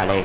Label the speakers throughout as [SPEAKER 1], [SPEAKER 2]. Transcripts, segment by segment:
[SPEAKER 1] عليه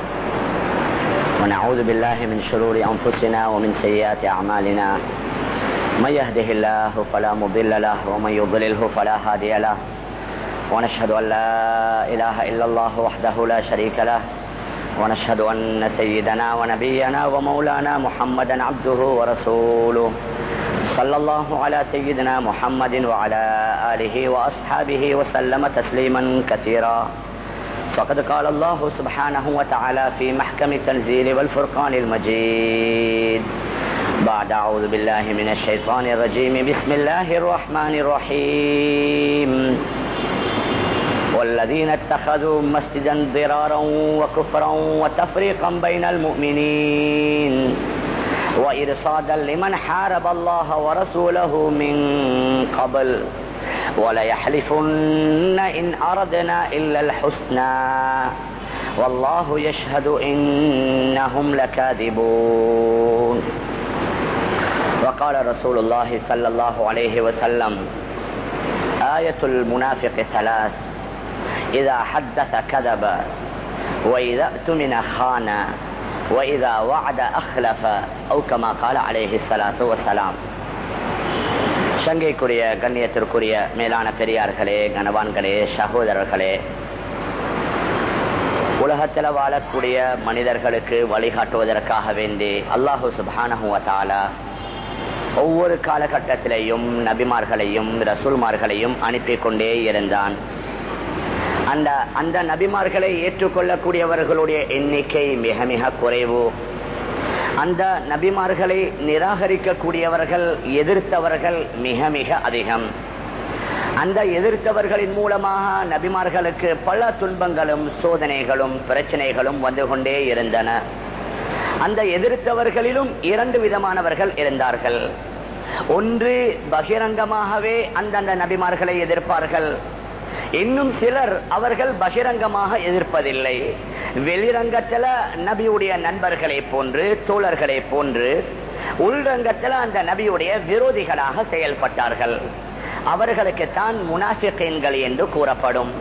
[SPEAKER 1] ونعوذ بالله من شرور أنفسنا ومن سيئات أعمالنا من يهده الله فلا مضل له ومن يضلله فلا هادي له ونشهد أن لا إله إلا الله وحده لا شريك له ونشهد أن سيدنا ونبينا ومولانا محمدا عبده ورسوله صلى الله على سيدنا محمد وعلى آله وأصحابه وسلم تسليما كثيرا فقد قال الله سبحانه وتعالى في محكم التنزيل والفرقان المجيد بعد أعوذ بالله من الشيطان الرجيم بسم الله الرحمن الرحيم والذين اتخذوا مسجدا ضرارا وكفرا وتفريقا بين المؤمنين وإرصادا لمن حارب الله ورسوله من قبل وليحلفن إن أردنا إلا الحسنى والله يشهد إنهم لكاذبون وقال رسول الله صلى الله عليه وسلم آية المنافق ثلاث إذا حدث كذب وإذا اؤتمن خان وإذا وعد أخلف أو كما قال عليه الصلاة والسلام சங்கைக்குரிய கண்ணியத்திற்குரிய மேலான பெரியார்களே கனவான்களே சகோதரர்களே உலகத்தில் வாழக்கூடிய மனிதர்களுக்கு வழிகாட்டுவதற்காக வேண்டி அல்லாஹு சுபானஹுவத்தாலா ஒவ்வொரு காலகட்டத்திலையும் நபிமார்களையும் ரசூல்மார்களையும் அனுப்பி கொண்டே இருந்தான் அந்த அந்த நபிமார்களை ஏற்றுக்கொள்ளக்கூடியவர்களுடைய எண்ணிக்கை மிக மிக குறைவு அந்த நபிமார்களை நிராகரிக்கக்கூடியவர்கள் எதிர்த்தவர்கள் மிக மிக அதிகம் அந்த எதிர்த்தவர்களின் மூலமாக நபிமார்களுக்கு பல துன்பங்களும் சோதனைகளும் பிரச்சனைகளும் வந்து கொண்டே இருந்தன அந்த எதிர்த்தவர்களிலும் இரண்டு விதமானவர்கள் இருந்தார்கள் ஒன்று பகிரங்கமாகவே அந்தந்த நபிமார்களை எதிர்ப்பார்கள் இன்னும் சிலர் அவர்கள் பகிரங்கமாக எதிர்ப்பதில்லை வெளிரங்கத்துல நபியுடைய நண்பர்களை போன்று தோழர்களை போன்று உள்ரங்கத்துல அந்த நபியுடைய விரோதிகளாக செயல்பட்டார்கள் அவர்களுக்கு தான் முனாஃபிகீன்கள் என்று கூறப்படும்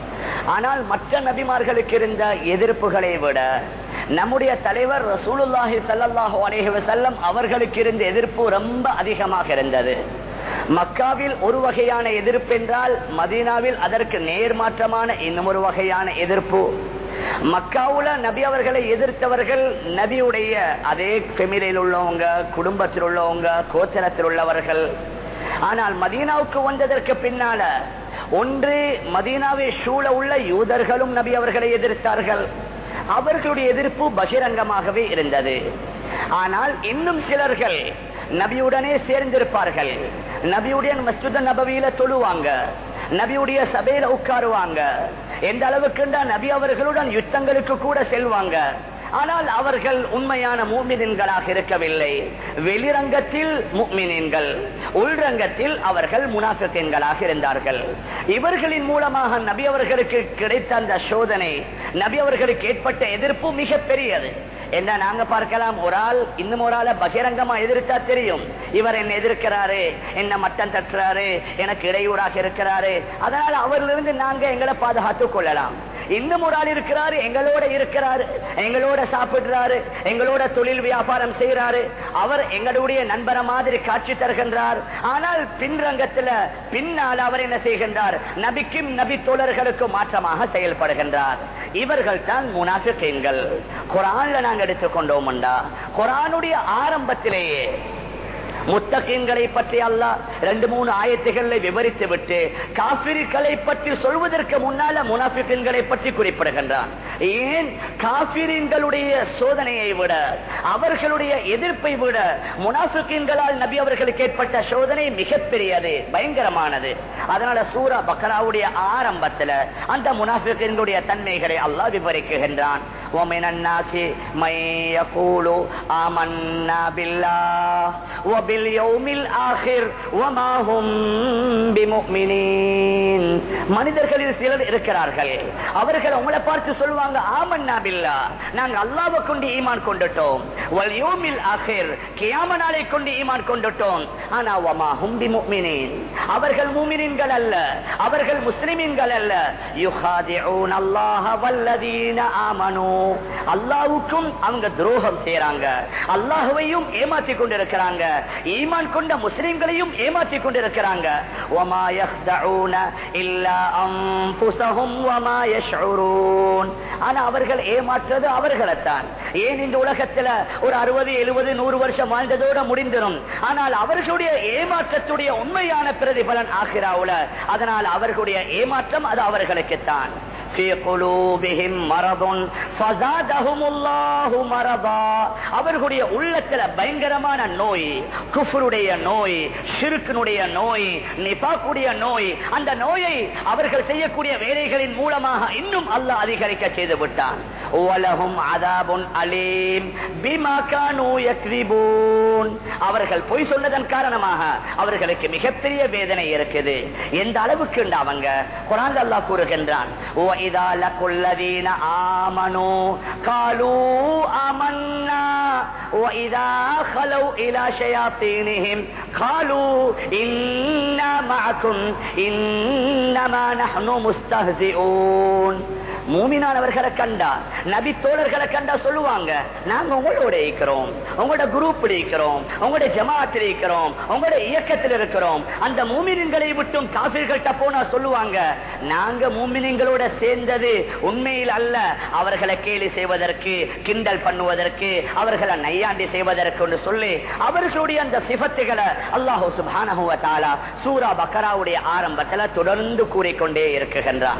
[SPEAKER 1] ஆனால் மற்ற நபிமார்களுக்கு இருந்த எதிர்ப்புகளை விட நம்முடைய தலைவர் ரசூலுல்லாஹி சல்லாஹூ அலேஹி வசல்லம் அவர்களுக்கு இருந்த எதிர்ப்பு ரொம்ப அதிகமாக இருந்தது மக்காவில் ஒரு வகையான எதிர்ப்பு என்றால் மதீனாவில் அதற்கு நேர்மாற்றமான இன்னும் ஒரு வகையான எதிர்ப்பு மக்காவுல நபி அவர்களை எதிர்த்தவர்கள் நபியுடைய அதே பெமிலில் உள்ளவங்க குடும்பத்தில் உள்ளவங்க கோச்சரத்தில் உள்ளவர்கள் ஆனால் மதீனாவுக்கு வந்ததற்கு பின்னால ஒன்று மதீனாவை சூழ உள்ள யூதர்களும் நபி அவர்களை எதிர்த்தார்கள் அவர்களுடைய எதிர்ப்பு பகிரங்கமாகவே இருந்தது ஆனால் இன்னும் சிலர்கள் நபியுடனே சேர்ந்திருப்பார்கள் நபியுடைய மஸ்ஜித நபவியில தொழுவாங்க நபியுடைய சபையில உட்காருவாங்க எந்த அளவுக்கு நபி அவர்களுடன் யுத்தங்களுக்கு கூட செல்வாங்க ஆனால் அவர்கள் உண்மையான மூமினின்களாக இருக்கவில்லை வெளிரங்கத்தில் முக்மினின்கள் உள்ரங்கத்தில் அவர்கள் முனாஃபிகன்களாக இருந்தார்கள் இவர்களின் மூலமாக நபி அவர்களுக்கு கிடைத்த அந்த சோதனை நபி அவர்களுக்கு ஏற்பட்ட எதிர்ப்பு மிக பெரியது என்ன நாங்க பார்க்கலாம் ஒரு ஆள் இன்னும் ஒரு ஆளை பகிரங்கமா எதிர்த்தா தெரியும் இவர் என்ன எதிர்க்கிறாரு என்ன மட்டம் தட்டுறாரு எனக்கு இடையூறாக இருக்கிறாரு அதனால அவரிலிருந்து நாங்க எங்களை பாதுகாத்துக் கொள்ளலாம் இன்னும் ஒரு ஆள் இருக்கிறாரு எங்களோட இருக்கிறாரு எங்களோட சாப்பிடுறாரு எங்களோட தொழில் வியாபாரம் செய்யறாரு அவர் எங்களுடைய நண்பரை மாதிரி காட்சி தருகின்றார் ஆனால் பின்ரங்கத்துல பின்னால் அவர் என்ன செய்கின்றார் நபிக்கும் நபி தோழர்களுக்கும் மாற்றமாக செயல்படுகின்றார் இவர்கள் தான் முனாஃபிகள் குரான்ல நாங்க எடுத்துக்கொண்டோம்டா குரானுடைய ஆரம்பத்திலேயே முத்தகீன்களை பற்றி அல்ல ரெண்டு மூணு ஆயத்துகளை விவரித்து விட்டு காபிரிகளை பற்றி சொல்வதற்கு முன்னால முனாபிகளை பற்றி குறிப்பிடுகின்றான் ஏன் காபிரின்களுடைய சோதனையை விட அவர்களுடைய எதிர்ப்பை விட முனாஃபிகீன்களால் நபி அவர்களுக்கு ஏற்பட்ட சோதனை மிகப்பெரியது பயங்கரமானது அதனால சூரா பக்கராவுடைய ஆரம்பத்துல அந்த முனாஃபிகீன்களுடைய தன்மைகளை அல்லாஹ் விவரிக்குகின்றான் ومن الناس من يقول آمنا بالله وباليوم الآخر وما هم بمؤمنين மனிதர்களில் சிலர் இருக்கிறார்கள் அவர்கள் உங்களை பார்த்து சொல்லுவாங்க ஆமன்னா பில்லா நாங்க அல்லாவை கொண்டு ஈமான் கொண்டுட்டோம் வல் யோமில் ஆகிர் கியாம நாளை கொண்டு ஈமான் கொண்டுட்டோம் ஆனா வமா ஹும்பி முஃமினீன் அவர்கள் மூமினின்கள் அல்ல அவர்கள் முஸ்லிமீன்கள் அல்ல யுஹாதிஊன் அல்லாஹ வல்லதீன ஆமனு அல்லாஹ்வுக்கும் அவங்க துரோகம் செய்றாங்க அல்லாஹ்வையும் ஏமாற்றி கொண்டிருக்கிறாங்க ஈமான் கொண்ட முஸ்லிம்களையும் ஏமாற்றி கொண்டிருக்கிறாங்க வமா யஹ்தஊன இல்லா அன்ஃபுஸஹும் வமா யஷ்உரூன் ஆனா அவர்கள் ஏமாற்றுறது அவர்களைத்தான் ஏன் இந்த உலகத்துல ஒரு அறுபது எழுபது நூறு வருஷம் வாழ்ந்ததோட முடிந்திரும் ஆனால் அவர்களுடைய ஏமாற்றத்துடைய உண்மையான பிரதிபலன் ஆகிறாவுல அதனால் அவர்களுடைய ஏமாற்றம் அது அவர்களுக்குத்தான் في قلوبهم مرض فزادهم الله مرضا அவர்களுடைய உள்ளத்துல பயங்கரமான நோய் குஃபருடைய நோய் ஷிருக்கினுடைய நோய் நிபாக்குடைய நோய் அந்த நோயை அவர்கள் செய்யக்கூடிய வேலைகளின் மூலமாக இன்னும் அல்லாஹ் அதிகரிக்க செய்து விட்டான் வலஹும் அதாபுன் அலீம் பிமா கானூ யக்ரிபூன் அவர்கள் பொய் சொன்னதன் காரணமாக அவர்களுக்கு மிகப்பெரிய வேதனை இருக்குது எந்த அளவுக்கு அவங்க குரான் அல்லாஹ் கூறுகின்றான் وَإِذَا لَقُوا الَّذِينَ آمَنُوا قَالُوا آمَنَّا وَإِذَا خَلَوْا إِلَى شَيَاطِينِهِمْ قَالُوا إِنَّا مَعَكُمْ إِنَّمَا نَحْنُ مُسْتَهْزِئُونَ மூமினானவர்களை கண்டா நபி தோழர்களை கண்டா சொல்லுவாங்க நாங்க உங்களோட இருக்கிறோம் உங்களோட குரூப் இருக்கிறோம் உங்களோட ஜமாத்தில் இருக்கிறோம் உங்களோட இயக்கத்தில் இருக்கிறோம் அந்த மூமினின்களை விட்டும் காபிர்கள்ட்ட போனா சொல்லுவாங்க நாங்க மூமினிங்களோட சேர்ந்தது உண்மையில் அல்ல அவர்களை கேலி செய்வதற்கு கிண்டல் பண்ணுவதற்கு அவர்களை நையாண்டி செய்வதற்கு சொல்லி அவர்களுடைய அந்த சிபத்துகளை அல்லாஹூ சுபானஹுவ தாலா சூரா பக்கராவுடைய ஆரம்பத்துல தொடர்ந்து கூறிக்கொண்டே இருக்குகின்றான்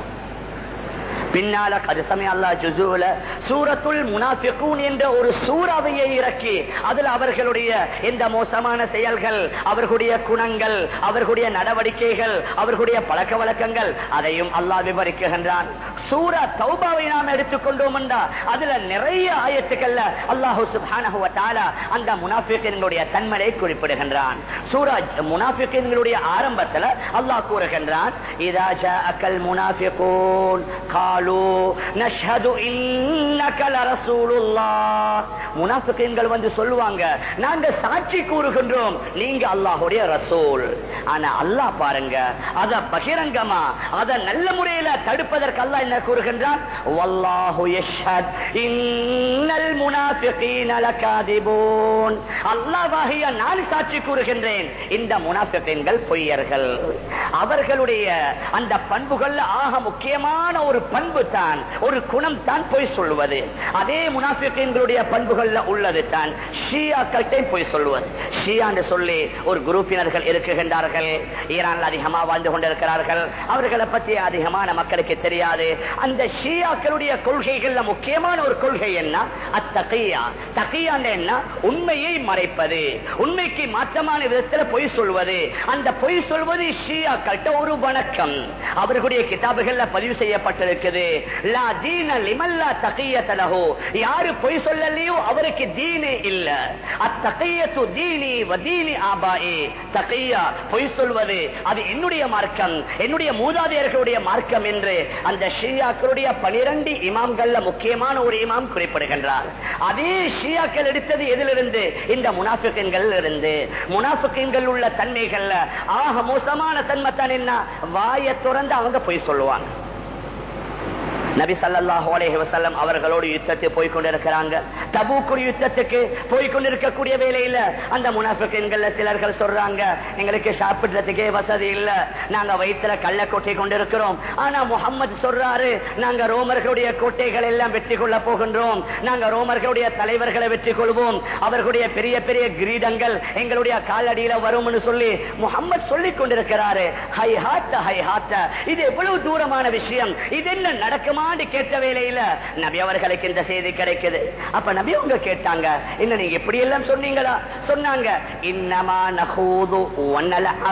[SPEAKER 1] பின்னால கருசமே அல்லா ஜுசூல சூரத்துல் முனாஃபிகூன் என்ற ஒரு சூறாவையை இறக்கி அதில் அவர்களுடைய எந்த மோசமான செயல்கள் அவர்களுடைய குணங்கள் அவர்களுடைய நடவடிக்கைகள் அவர்களுடைய பழக்க வழக்கங்கள் அதையும் அல்லாஹ் விவரிக்குகின்றான் சூரா தௌபாவை நாம் எடுத்துக்கொண்டோம் என்றா அதுல நிறைய ஆயத்துக்கள்ல அல்லாஹு சுப்ஹானஹு வ தஆலா அந்த முனாஃபிகின்களுடைய தன்மையை குறிப்பிடுகின்றான் சூரா முனாஃபிகின்களுடைய ஆரம்பத்துல அல்லாஹ் கூறுகின்றான் இதா ஜாஅக்கல் முனாஃபிகூன் قالوا نشهد انك لرسول الله முனாஃபிகீன்கள் வந்து சொல்லுவாங்க நாங்க சாட்சி கூறுகின்றோம் நீங்க அல்லாஹ்வுடைய ரசூல் ஆனா அல்லாஹ் பாருங்க அத பகிரங்கமா அத நல்ல முறையில தடுப்பதற்கு அல்லாஹ் என்ன கூறுகின்றான் வல்லாஹு யஷ்ஹத் இன்னல் முனாஃபிகீன லகாதிபூன் அல்லாஹ்வாகிய நான் சாட்சி கூறுகின்றேன் இந்த முனாஃபிகீன்கள் பொய்யர்கள் அவர்களுடைய அந்த பண்புகள்ல ஆக முக்கியமான ஒரு பண்பு தான் ஒரு குணம் தான் பொய் சொல்லுவது அதே முனாஃபிகளுடைய பண்புகள்ல உள்ளது தான் ஷியாக்கள்கிட்ட பொய் சொல்லுவது ஷியான்னு சொல்லி ஒரு குரூப்பினர்கள் இருக்குகின்றார்கள் ஈரான்ல அதிகமா வாழ்ந்து கொண்டிருக்கிறார்கள் அவர்களை பற்றி அதிகமான மக்களுக்கு தெரியாது அந்த ஷியாக்களுடைய கொள்கைகள்ல முக்கியமான ஒரு கொள்கை என்ன அத்தகையா தகையான்னு என்ன உண்மையை மறைப்பது உண்மைக்கு மாற்றமான விதத்தில் பொய் சொல்வது அந்த பொய் சொல்வது ஷியாக்கள்கிட்ட ஒரு வணக்கம் அவர்களுடைய கிதாபுகள்ல பதிவு செய்யப்பட்டிருக்குது லா தீன லிமல்லா தகையத லஹு யாரு பொய் சொல்லலையோ அவருக்கு தீனே இல்ல அத்தகையத்து தீனி வதீனி ஆபாயே தகையா பொய் சொல்வது அது என்னுடைய மார்க்கம் என்னுடைய மூதாதையர்களுடைய மார்க்கம் என்று அந்த ஷியாக்களுடைய பனிரெண்டு இமாம்கள்ல முக்கியமான ஒரு இமாம் குறிப்பிடுகின்றார் அதே ஷியாக்கள் எடுத்தது எதிலிருந்து இந்த முனாஃபிகன்கள் இருந்து முனாஃபிகன்கள் உள்ள தன்மைகள்ல ஆக மோசமான தன்மை தான் என்ன வாயை திறந்து அவங்க பொய் சொல்லுவாங்க நபி சல்லாஹூ அலேஹி வசல்லம் அவர்களோடு யுத்தத்தை போய் கொண்டிருக்கிறாங்க தபூக்குடி யுத்தத்துக்கு போய் கொண்டிருக்கக்கூடிய வேலையில அந்த முனாஃபிகன்கள் சிலர்கள் சொல்றாங்க எங்களுக்கு சாப்பிடுறதுக்கே வசதி இல்ல நாங்க வயிற்றுல கள்ள கொட்டை கொண்டிருக்கிறோம் ஆனா முகம்மது சொல்றாரு நாங்க ரோமர்களுடைய கோட்டைகள் எல்லாம் வெற்றி கொள்ள போகின்றோம் நாங்க ரோமர்களுடைய தலைவர்களை வெற்றி கொள்வோம் அவர்களுடைய பெரிய பெரிய கிரீடங்கள் எங்களுடைய காலடியில வரும்னு சொல்லி முகம்மது சொல்லிக் கொண்டிருக்கிறாரு ஹை ஹாத்த ஹை ஹாத்த இது எவ்வளவு தூரமான விஷயம் இது என்ன நடக்குமா கேட்ட வேலையில நபி அவர்களுக்கு இந்த செய்தி கிடைக்குது அப்ப நபி அவங்க கேட்டாங்க என்ன நீங்க இப்படி எல்லாம் சொன்னீங்களா சொன்னாங்க இன்னமா நகூது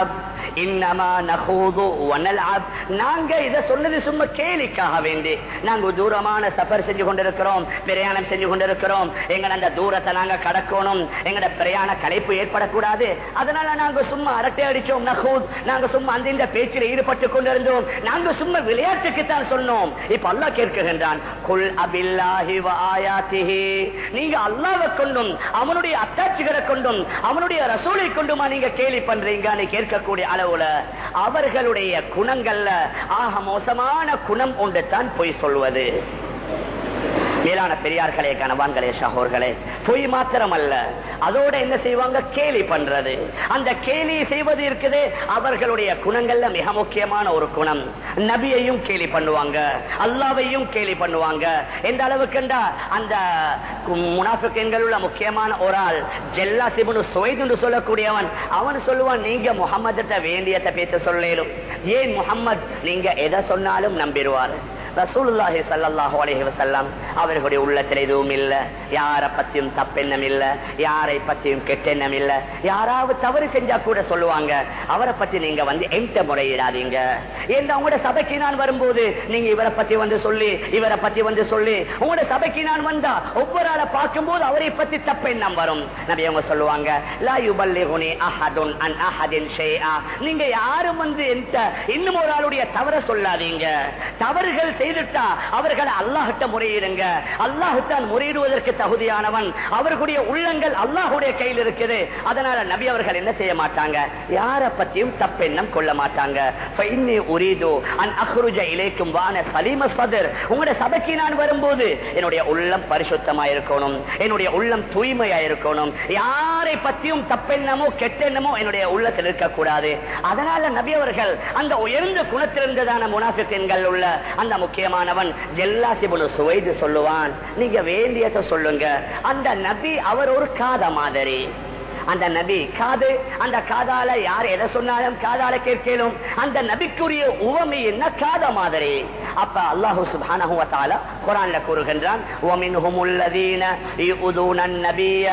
[SPEAKER 1] இன்னமா நகூது வனல்அப் நாங்க இத சொன்னது சும்மா கேலிக்காக வேண்டி நாங்க தூரமான சஃபர் செஞ்சு கொண்டிருக்கிறோம் பிரயாணம் செஞ்சு கொண்டிருக்கிறோம் எங்க அந்த தூரத்தை நாங்க கடக்கணும் எங்கட பிரயாண கலைப்பு ஏற்படக்கூடாது அதனால நாங்க சும்மா அரட்டை அடிச்சோம் நகூத் நாங்க சும்மா அந்த இந்த பேச்சில் ஈடுபட்டு கொண்டிருந்தோம் நாங்க சும்மா விளையாட்டுக்கு தான் சொன்னோம் இப்ப அல்லாஹ் கேட்கின்றான் குல் அபில்லாஹி வ ஆயாத்திஹி நீங்க அல்லாஹ்வை கொண்டும் அவனுடைய அத்தாட்சிகளை கொண்டும் அவனுடைய ரசூலை கொண்டுமா நீங்க கேலி பண்றீங்கன்னு கேட்கக்கூடிய அளவுல அவர்களுடைய குணங்கள்ல ஆக மோசமான குணம் ஒன்று தான் பொய் சொல்வது மேலான பெரியார்களே கணவான்களே சகோர்களே பொய் மாத்திரம் அல்ல அதோட என்ன செய்வாங்க கேலி பண்றது அந்த கேலி செய்வது இருக்குது அவர்களுடைய குணங்கள்ல மிக முக்கியமான ஒரு குணம் நபியையும் கேலி பண்ணுவாங்க அல்லாவையும் கேலி பண்ணுவாங்க எந்த அளவுக்குண்டா அந்த முனாஃபிக்கன்கள் உள்ள முக்கியமான ஒரு ஆள் ஜெல்லா சிபுனு சுவைதுன்னு சொல்லக்கூடியவன் அவன் சொல்லுவான் நீங்க முகமதுட்ட வேண்டியதை பேச சொல்லேலும் ஏன் முகம்மது நீங்க எதை சொன்னாலும் நம்பிடுவார் ரசூலுல்லாஹி ஸல்லல்லாஹு அலைஹி வஸல்லம் அவர்களுடைய உள்ளத்தில் எதுவும் இல்ல யார பத்தியும் தப்பெண்ணம் இல்ல யாரை பத்தியும் கெட்டெண்ணம் இல்ல யாராவது தவறு செஞ்சா கூட சொல்லுவாங்க அவரை பத்தி நீங்க வந்து எந்த முறையிடாதீங்க ஏன் உங்களோட சபைக்கு நான் வரும்போது நீங்க இவரை பத்தி வந்து சொல்லி இவரை பத்தி வந்து சொல்லி உங்களோட சபைக்கு நான் வந்தா ஒவ்வொரு ஆளை பார்க்கும்போது அவரை பத்தி தப்பெண்ணம் வரும் நபி அவங்க சொல்லுவாங்க லா யுபல்லிகுனி அஹதுன் அன் அஹதின் ஷைஆ நீங்க யாரும் வந்து எந்த இன்னும் ஒரு ஆளுடைய தவற சொல்லாதீங்க தவறுகள் செய்துட்டா அவர்களை அல்லாஹிட்ட முறையிடுங்க அல்லாஹுத்தான் முறையிடுவதற்கு தகுதியானவன் அவர்களுடைய உள்ளங்கள் அல்லாஹுடைய கையில் இருக்குது அதனால நபி அவர்கள் என்ன செய்ய மாட்டாங்க யார பத்தியும் தப்பெண்ணம் கொள்ள மாட்டாங்க உங்களுடைய சபைக்கு நான் வரும்போது என்னுடைய உள்ளம் பரிசுத்தமா இருக்கணும் என்னுடைய உள்ளம் தூய்மையா இருக்கணும் யாரை பத்தியும் தப்பெண்ணமோ கெட்டெண்ணமோ என்னுடைய உள்ளத்தில் இருக்கக்கூடாது அதனால நபி அவர்கள் அந்த உயர்ந்த குணத்திலிருந்ததான முனாஃபித்தன்கள் உள்ள அந்த முக்கியமானவன் ஜெல்லாசிபுனு சுவைது சொல்லுவான் நீங்க வேண்டியதை சொல்லுங்க அந்த நபி அவர் ஒரு காத மாதிரி அந்த நபி காது அந்த காதால யார் எதை சொன்னாலும் காதால கேட்கலும் அந்த நபிக்குரிய உவமை என்ன காத மாதிரி அப்ப அல்லாஹு சுப்ஹானஹு வ தஆலா குர்ஆன்ல கூறுகின்றான் ومنهم الذين يؤذون النبي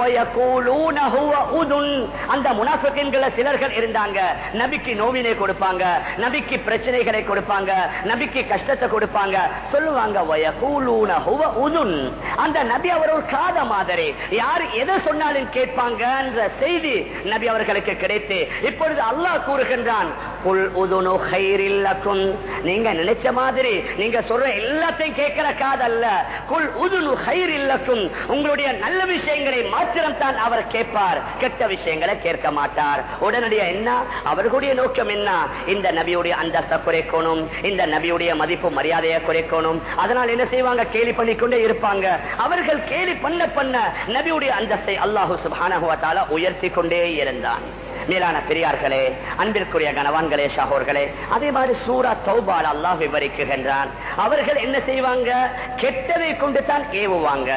[SPEAKER 1] ويقولون هو اذن அந்த முனாஃபிகின்கள சிலர்கள் இருந்தாங்க நபிக்கு நோவினை கொடுப்பாங்க நபிக்கு பிரச்சனைகளை கொடுப்பாங்க நபிக்கு கஷ்டத்தை கொடுப்பாங்க சொல்லுவாங்க ويقولون هو اذن அந்த நபி அவர் ஒரு காத மாதிரி யார் எதை சொன்னாலும் கேட்பாங்க என்ற செய்தி நபி அவர்களுக்கு கிடைத்து இப்பொழுது அல்லாஹ் கூறுகின்றான் புல் உதுனு ஹைரில்லக்கும் நீங்க நினைச்ச மாதிரி நீங்க சொல்ற எல்லாத்தையும் கேட்கிற காதல்ல குல் உதுனு ஹைரில்லக்கும் உங்களுடைய நல்ல விஷயங்களை மாத்திரம் தான் அவர் கேட்பார் கெட்ட விஷயங்களை கேட்க மாட்டார் உடனடியா என்ன அவர்களுடைய நோக்கம் என்ன இந்த நபியுடைய அந்தஸ்தை குறைக்கணும் இந்த நபியுடைய மதிப்பு மரியாதையை குறைக்கணும் அதனால் என்ன செய்வாங்க கேலி பண்ணிக்கொண்டே இருப்பாங்க அவர்கள் கேலி பண்ண பண்ண நபியுடைய அந்தஸ்தை அல்லாஹு சுபானகுவ தாலா உயர்த்தி கொண்டே இருந்தான் மேலான பெரியார்களே அன்பிற்குரிய கணவான்களே ஷாகோர்களே அதே மாதிரி சூரா தௌபால் அல்லாஹ் விவரிக்குகின்றான் அவர்கள் என்ன செய்வாங்க கெட்டதை கொண்டு தான் ஏவுவாங்க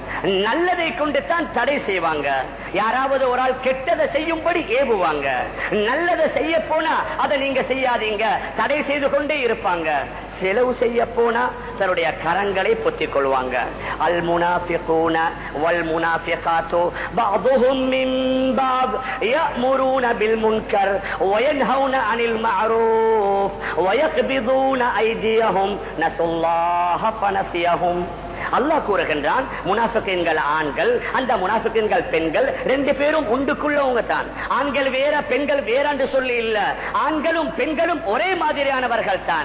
[SPEAKER 1] நல்லதை கொண்டு தான் தடை செய்வாங்க யாராவது ஒரு ஆள் கெட்டதை செய்யும்படி ஏவுவாங்க நல்லதை செய்ய போனா அதை நீங்க செய்யாதீங்க தடை செய்து கொண்டே இருப்பாங்க செலவு செய்ய போனா தன்னுடைய கரங்களை பொத்திக் கொள்வாங்க அல் முனாஃபிகூன வல் முனாஃபிகாத்து பஅதுஹும் மின் பாப் يأمرون بالمنكر وينهون عن المعروف ويقبضون أيديهم نسوا الله فنسيهم அல்லாஹ் கூறுகின்றான் முனாஃபிகன்கள் ஆண்கள் அந்த முனாஃபிகன்கள் பெண்கள் ரெண்டு பேரும் உண்டுக்குள்ளவங்க தான் ஆண்கள் வேற பெண்கள் வேற என்று சொல்லி இல்ல ஆண்களும் பெண்களும் ஒரே மாதிரியானவர்கள் தான்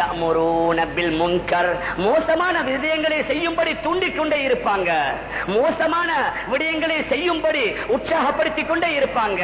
[SPEAKER 1] முன்கர் மோசமான விடயங்களை செய்யும்படி தூண்டிக் கொண்டே இருப்பாங்க மோசமான விடயங்களை செய்யும்படி உற்சாகப்படுத்திக் கொண்டே இருப்பாங்க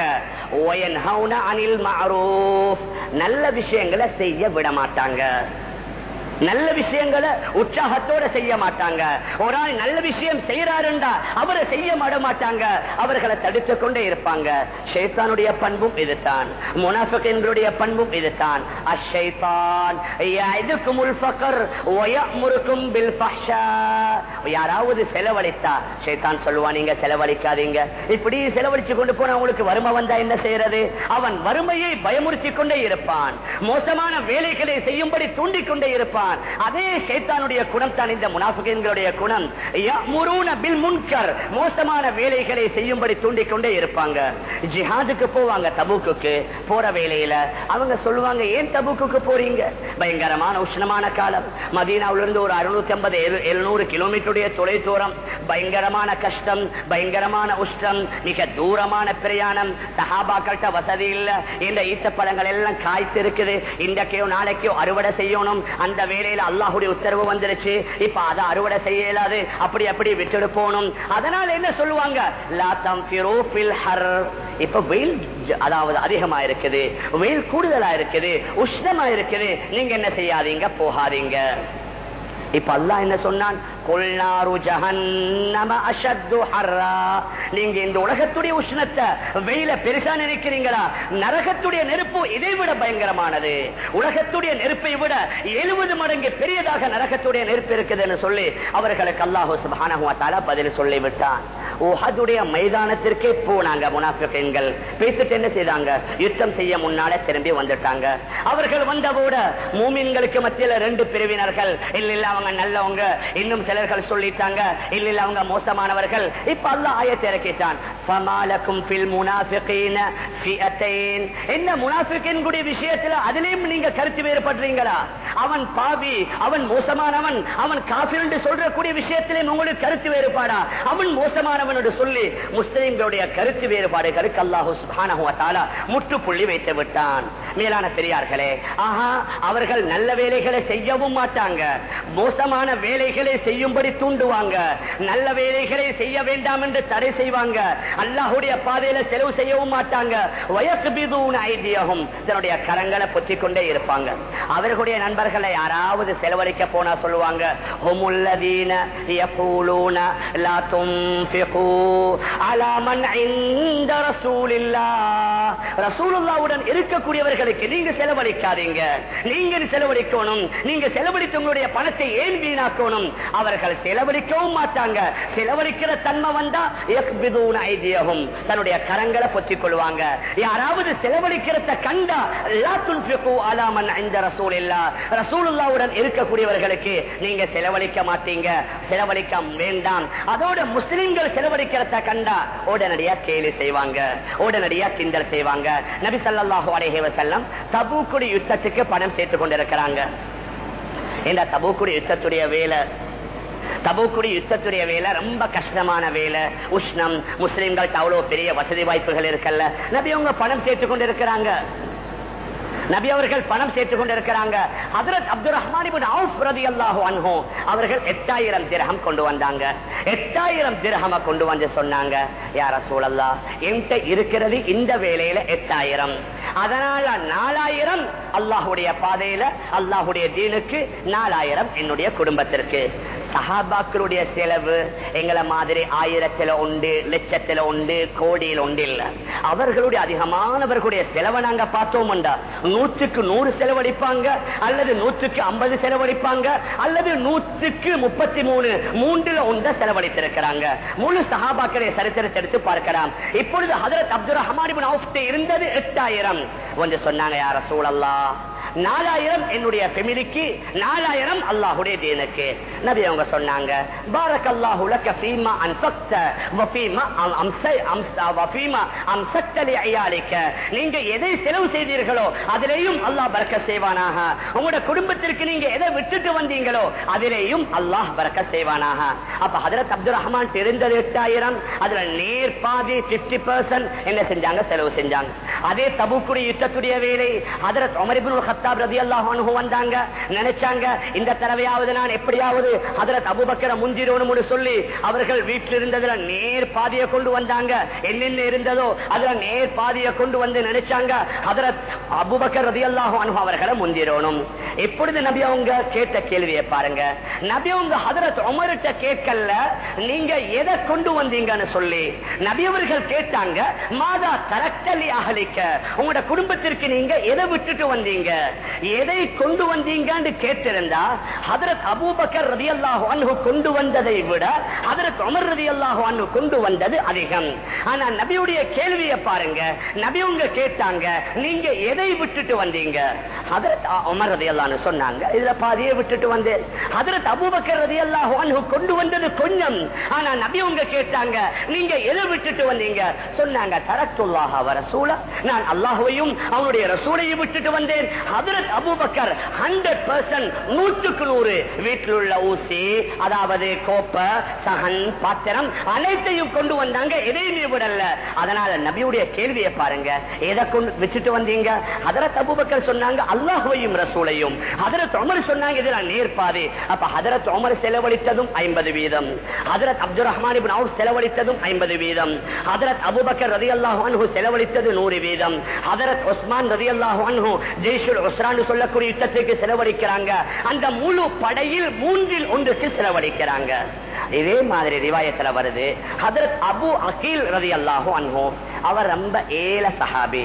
[SPEAKER 1] அனில் நல்ல விஷயங்களை செய்ய விட மாட்டாங்க நல்ல விஷயங்களை உற்சாகத்தோட செய்ய மாட்டாங்க ஒரு ஆள் நல்ல விஷயம் செய்யறாருண்டா அவரை செய்ய மாட மாட்டாங்க அவர்களை தடுத்து கொண்டே இருப்பாங்க ஷேத்தானுடைய பண்பும் இதுதான் முனாஃபிகளுடைய பண்பும் இதுதான் அஷைத்தான் இதுக்கும் உல்ஃபக்கர் ஒயமுருக்கும் பில் ஃபஹ்ஷா யாராவது செலவழித்தா ஷைத்தான் சொல்லுவான் நீங்க செலவழிக்காதீங்க இப்படி செலவழிச்சு கொண்டு போனா அவங்களுக்கு வறுமை வந்தா என்ன செய்யறது அவன் வறுமையை பயமுறுத்தி கொண்டே இருப்பான் மோசமான வேலைகளை செய்யும்படி தூண்டிக் கொண்டே இருப்பான் சொல்லுவான் அதே சைத்தானுடைய குணம் தான் இந்த முனாஃபிகளுடைய குணம் யஅ்முரூன பில் முன்கர் மோசமான வேலைகளை செய்யும்படி தூண்டிக் கொண்டே இருப்பாங்க ஜிஹாதுக்கு போவாங்க தபூக்குக்கு போற வேலையில அவங்க சொல்லுவாங்க ஏன் தபூக்குக்கு போறீங்க பயங்கரமான உஷ்ணமான காலம் மதீனாவில இருந்து ஒரு அறுநூத்தி ஐம்பது எழுநூறு கிலோமீட்டருடைய தொலை தூரம் பயங்கரமான கஷ்டம் பயங்கரமான உஷ்டம் மிக தூரமான பிரயாணம் சஹாபாக்கள்கிட்ட வசதி இல்ல இந்த ஈச்சப்பழங்கள் எல்லாம் காய்த்து இருக்குது இன்றைக்கோ நாளைக்கோ அறுவடை செய்யணும் அந்த வேலையில அல்லாஹுடைய உத்தரவு வந்துருச்சு இப்ப அதை அறுவடை செய்ய இயலாது அப்படி அப்படி விட்டுட்டு போகணும் அதனால என்ன சொல்லுவாங்க லா தம்ஃபிரு ஃபில் ஹர் இப்ப வெயில் ஜ- அதாவது அதிகமா இருக்குது வெயில் கூடுதலா இருக்குது உஷ்ணமா இருக்குது நீங்க என்ன செய்யாதீங்க போகாதீங்க இப்ப அல்லாஹ் என்ன சொன்னான் "குல்நாரு ஜஹன்னம அஷத்து ஹர்ரா." நீங்க இந்த உலகத்துடைய உஷ்ணத்தை வெயில பெருசா நினைக்கிறீங்களா நரகத்துடைய நெருப்பு இதை விட பயங்கரமானது உலகத்துடைய நெருப்பை விட எழுபது மடங்கு பெரியதாக நரகத்துடைய நெருப்பு இருக்குதுன்னு சொல்லி அவர்களுக்கு அல்லாஹு சுப்ஹானஹு வ தஆலா பதில் சொல்லி விட்டான் உஹதுடைய மைதானத்திற்கே போனாங்க முனாஃபிகீன்கள் பேசிட்டு என்ன செய்தாங்க யுத்தம் செய்ய முன்னால திரும்பி வந்துட்டாங்க அவர்கள் வந்தவோட மூமின்களுக்கு மத்தியில ரெண்டு பிரிவினர்கள் இல்ல இல்ல அவங்க நல்லவங்க இன்னும் சிலர்கள் சொல்லிட்டாங்க இல்ல இல்ல அவங்க மோசமானவர்கள் இப்ப அல்லாஹ் ஆயத்தை இறக்கிட்டான் ஃபமாலக்கும் ஃபில் முனாஃபிகீன ஃபிஅத்தைன் என்ன முனாஃபிகீன்களுடைய விஷயத்துல அதிலேயும் நீங்க கருத்து வேறுபடுறீங்களா அவன் பாவி அவன் மோசமானவன் அவன் காஃபிர் என்று சொல்றக்கூடிய விஷயத்திலே உங்களுக்கு கருத்து வேறுபாடா அவன் மோசமானவன் என்று சொல்லி முஸ்லிம்களுடைய கருத்து வேறுபாடுகளுக்கு அல்லாஹு சுப்ஹானஹு வ தஆலா முற்றுப்புள்ளி வைத்து விட்டான் மேலான பெரியார்களே ஆஹா அவர்கள் நல்ல வேலைகளை செய்யவும் மாட்டாங்க மோசமான வேலைகளை செய்யும்படி தூண்டுவாங்க நல்ல வேலைகளை செய்ய வேண்டாம் என்று தடை செய்வாங்க அல்லாஹுடைய பாதையில செலவு செய்யவும் மாட்டாங்க வயசுபிதூன ஐதியகும் தன்னுடைய கரங்களை பொத்திக் கொண்டே இருப்பாங்க அவர்களுடைய நண்பர்களை யாராவது செலவழிக்க போனா சொல்லுவாங்க ஹுமுல்லதீன யகூலூன லா துன்ஃபிகு அலா மன் இன்த ரசூலில்லாஹ் ரசூலுல்லாஹ்வுடன் இருக்கக்கூடியவர்களுக்கு நீங்க செலவழிக்காதீங்க நீங்க செலவழிக்கணும் நீங்க செலவழித்து உங்களுடைய பணத்தை ஏன் வீணாக்கணும் அவர்கள் செலவழிக்கவும் மாட்டாங்க செலவழிக்கிற தன்மை வந்தா யக்பிதூன ஐதியகும் தன்னுடைய கரங்களை பொத்திக் கொள்வாங்க யாராவது செலவழிக்கிறத கண்டா லா துன்ஃபிகு அலா மன் இன்த ரசூலில்லாஹ் ரசூலுல்லாஹ்வுடன் இருக்கக்கூடியவர்களுக்கு நீங்க செலவழிக்க மாட்டீங்க செலவழிக்க வேண்டாம் அதோட முஸ்லிம்கள் செலவழிக்கிறத கண்டா உடனடியா கேலி செய்வாங்க உடனடியா கிண்டல் செய்வாங்க நபி ஸல்லல்லாஹு அலைஹி வஸல்லம் தபூக்குடி யுத்தத்துக்கு பணம் சேர்த்து கொண்டிருக்கிறாங்க இந்த தபூக்குடி யுத்தத்துடைய வேலை தபூக்குடி யுத்தத்துடைய வேலை ரொம்ப கஷ்டமான வேலை உஷ்ணம் முஸ்லிம்கள் அவ்வளவு பெரிய வசதி வாய்ப்புகள் இருக்கல்ல நபி அவங்க பணம் சேர்த்து கொண்டிருக்கிறாங்க நபி அவர்கள் பணம் சேர்த்துக் கொண்டிருக்கிறாங்க ஹதரத் அப்துல் ரஹ்மான் ரதியல்லாஹு அன்ஹு அவர்கள் எட்டாயிரம் திரகம் கொண்டு வந்தாங்க எட்டாயிரம் திரகம கொண்டு வந்து சொன்னாங்க யார சூழல்லா என்கிட்ட இருக்கிறது இந்த வேலையில எட்டாயிரம் அதனால நாலாயிரம் அல்லாஹுடைய பாதையில அல்லாஹுடைய தீனுக்கு நாலாயிரம் என்னுடைய குடும்பத்திற்கு சஹாபாக்களுடைய செலவு எங்களை மாதிரி ஆயிரத்துல உண்டு லட்சத்துல உண்டு கோடியில் உண்டு இல்ல அவர்களுடைய அதிகமானவர்களுடைய செலவை நாங்க பார்த்தோம்டா நூற்றுக்கு நூறு செலவழிப்பாங்க அல்லது நூற்றுக்கு ஐம்பது செலவழிப்பாங்க அல்லது நூற்றுக்கு முப்பத்தி மூணு மூன்றுல ஒன்ற செலவழித்திருக்கிறாங்க முழு சஹாபாக்களை சரித்திரத்தை எடுத்து பார்க்கலாம் இப்பொழுது ஹதரத் அப்துல் ரஹ்மான் இருந்தது எட்டாயிரம் கொஞ்சம் சொன்னாங்க யார சூழல்லா நாலாயிரம் என்னுடைய ஃபெமிலிக்கு நாலாயிரம் அல்லாஹுடைய தீனுக்கு நபி அவங்க சொன்னாங்க பாரக் அல்லாஹு லக்க ஃபீமா அன்ஃபக்த வஃபீமா அம்ஸ அம்ஸ வஃபீமா அம்ஸக்த லிஅயாலிக நீங்க எதை செலவு செய்தீர்களோ அதிலேயும் அல்லாஹ் பரக்கத் செய்வானாக உங்களுடைய குடும்பத்திற்கு நீங்க எதை விட்டுட்டு வந்தீங்களோ அதிலேயும் அல்லாஹ் பரக்கத் செய்வானாக அப்ப ஹஜரத் அப்துல் ரஹ்மான் தெரிந்தது எட்டாயிரம் அதுல நேர் பாதி 50% என்ன செஞ்சாங்க செலவு செஞ்சாங்க அதே தபுக்குடி யுத்தத்துடைய வேலை ஹஜரத் உமர் இப்னு கத்தாப் ரலியல்லாஹு அன்ஹு வந்தாங்க நினைச்சாங்க இந்த தடவையாவது நான் எப்படியாவது ஹஜரத் அபூபக்கரை முந்திரோணும்னு சொல்லி அவர்கள் வீட்டில் இருந்ததுல நேர் பாதியை கொண்டு வந்தாங்க என்னென்ன இருந்ததோ அதுல நேர் பாதியை கொண்டு வந்து நினைச்சாங்க ஹஜரத் அபூபக்கர் ரலியல்லாஹு அன்ஹு அவர்களை முந்திரோணும் எப்பொழுது நபி அவங்க கேட்ட கேள்வியை பாருங்க நபி அவங்க ஹஜரத் உமர்கிட்ட கேட்கல நீங்க எதை கொண்டு வந்தீங்கன்னு சொல்லி நபி அவர்கள் கேட்டாங்க மாதா தரக்கலி அகலிக்க உங்களோட குடும்பத்திற்கு நீங்க எதை விட்டுட்டு வந்தீங்க எதை கொண்டு வந்தீங்கன்னு கேட்டிருந்தா ஹதரத் அபூபக்கர் ரதி அல்லாஹு கொண்டு வந்ததை விட ஹதரத் உமர் ரதி அல்லாஹு கொண்டு வந்தது அதிகம் ஆனா நபியுடைய கேள்வியை பாருங்க நபி உங்க கேட்டாங்க நீங்க எதை விட்டுட்டு வந்தீங்க ஹதரத் உமர் ரதி அல்லான்னு சொன்னாங்க இதுல பாதியை விட்டுட்டு வந்தேன் ஹதரத் அபூபக்கர் ரதி அல்லாஹு கொண்டு வந்தது கொஞ்சம் ஆனா நபி உங்க கேட்டாங்க நீங்க எதை விட்டுட்டு வந்தீங்க சொன்னாங்க தரத்துல்லாஹ் அவர் ரசூல நான் அல்லாஹுவையும் அவனுடைய ரசூலையும் விட்டுட்டு வந்தேன் ஹதரத் அபூபக்கர் ஹண்ட்ரட் பர்சன்ட் நூற்றுக்கு நூறு வீட்டில் உள்ள ஊசி அதாவது கோப்ப சகன் பாத்திரம் அனைத்தையும் கொண்டு வந்தாங்க எதையுமே விடல அதனால நபியுடைய கேள்வியை பாருங்க எதை கொண்டு வச்சுட்டு வந்தீங்க ஹதரத் அபூபக்கர் சொன்னாங்க அல்லாஹுவையும் ரசூலையும் ஹதரத் உமர் சொன்னாங்க இதெல்லாம் நேர்பாதை அப்ப ஹதரத் உமர் செலவழித்ததும் ஐம்பது வீதம் ஹதரத் அப்துல் ரஹ்மான் இப்னு அவுஃப் செலவழித்ததும் ஐம்பது வீதம் ஹதரத் அபூபக்கர் ரலியல்லாஹு அன்ஹு செலவழித்தது நூறு வீதம் ஹதரத் உஸ்மான் ரலியல்லாஹு அன்ஹு ஜெய்ஷுல் உஸ்ரான் சொல்லக்கூடிய யுத்தத்துக்கு செலவழிக்கிறாங்க அந்த முழு படையில் மூன்றில் ஒன்றுக்கு செலவழிக்கிறாங்க இதே மாதிரி ரிவாயத்துல வருது ஹதரத் அபு அகீல் ரலியல்லாஹு அன்ஹு அவர் ரொம்ப ஏல சஹாபி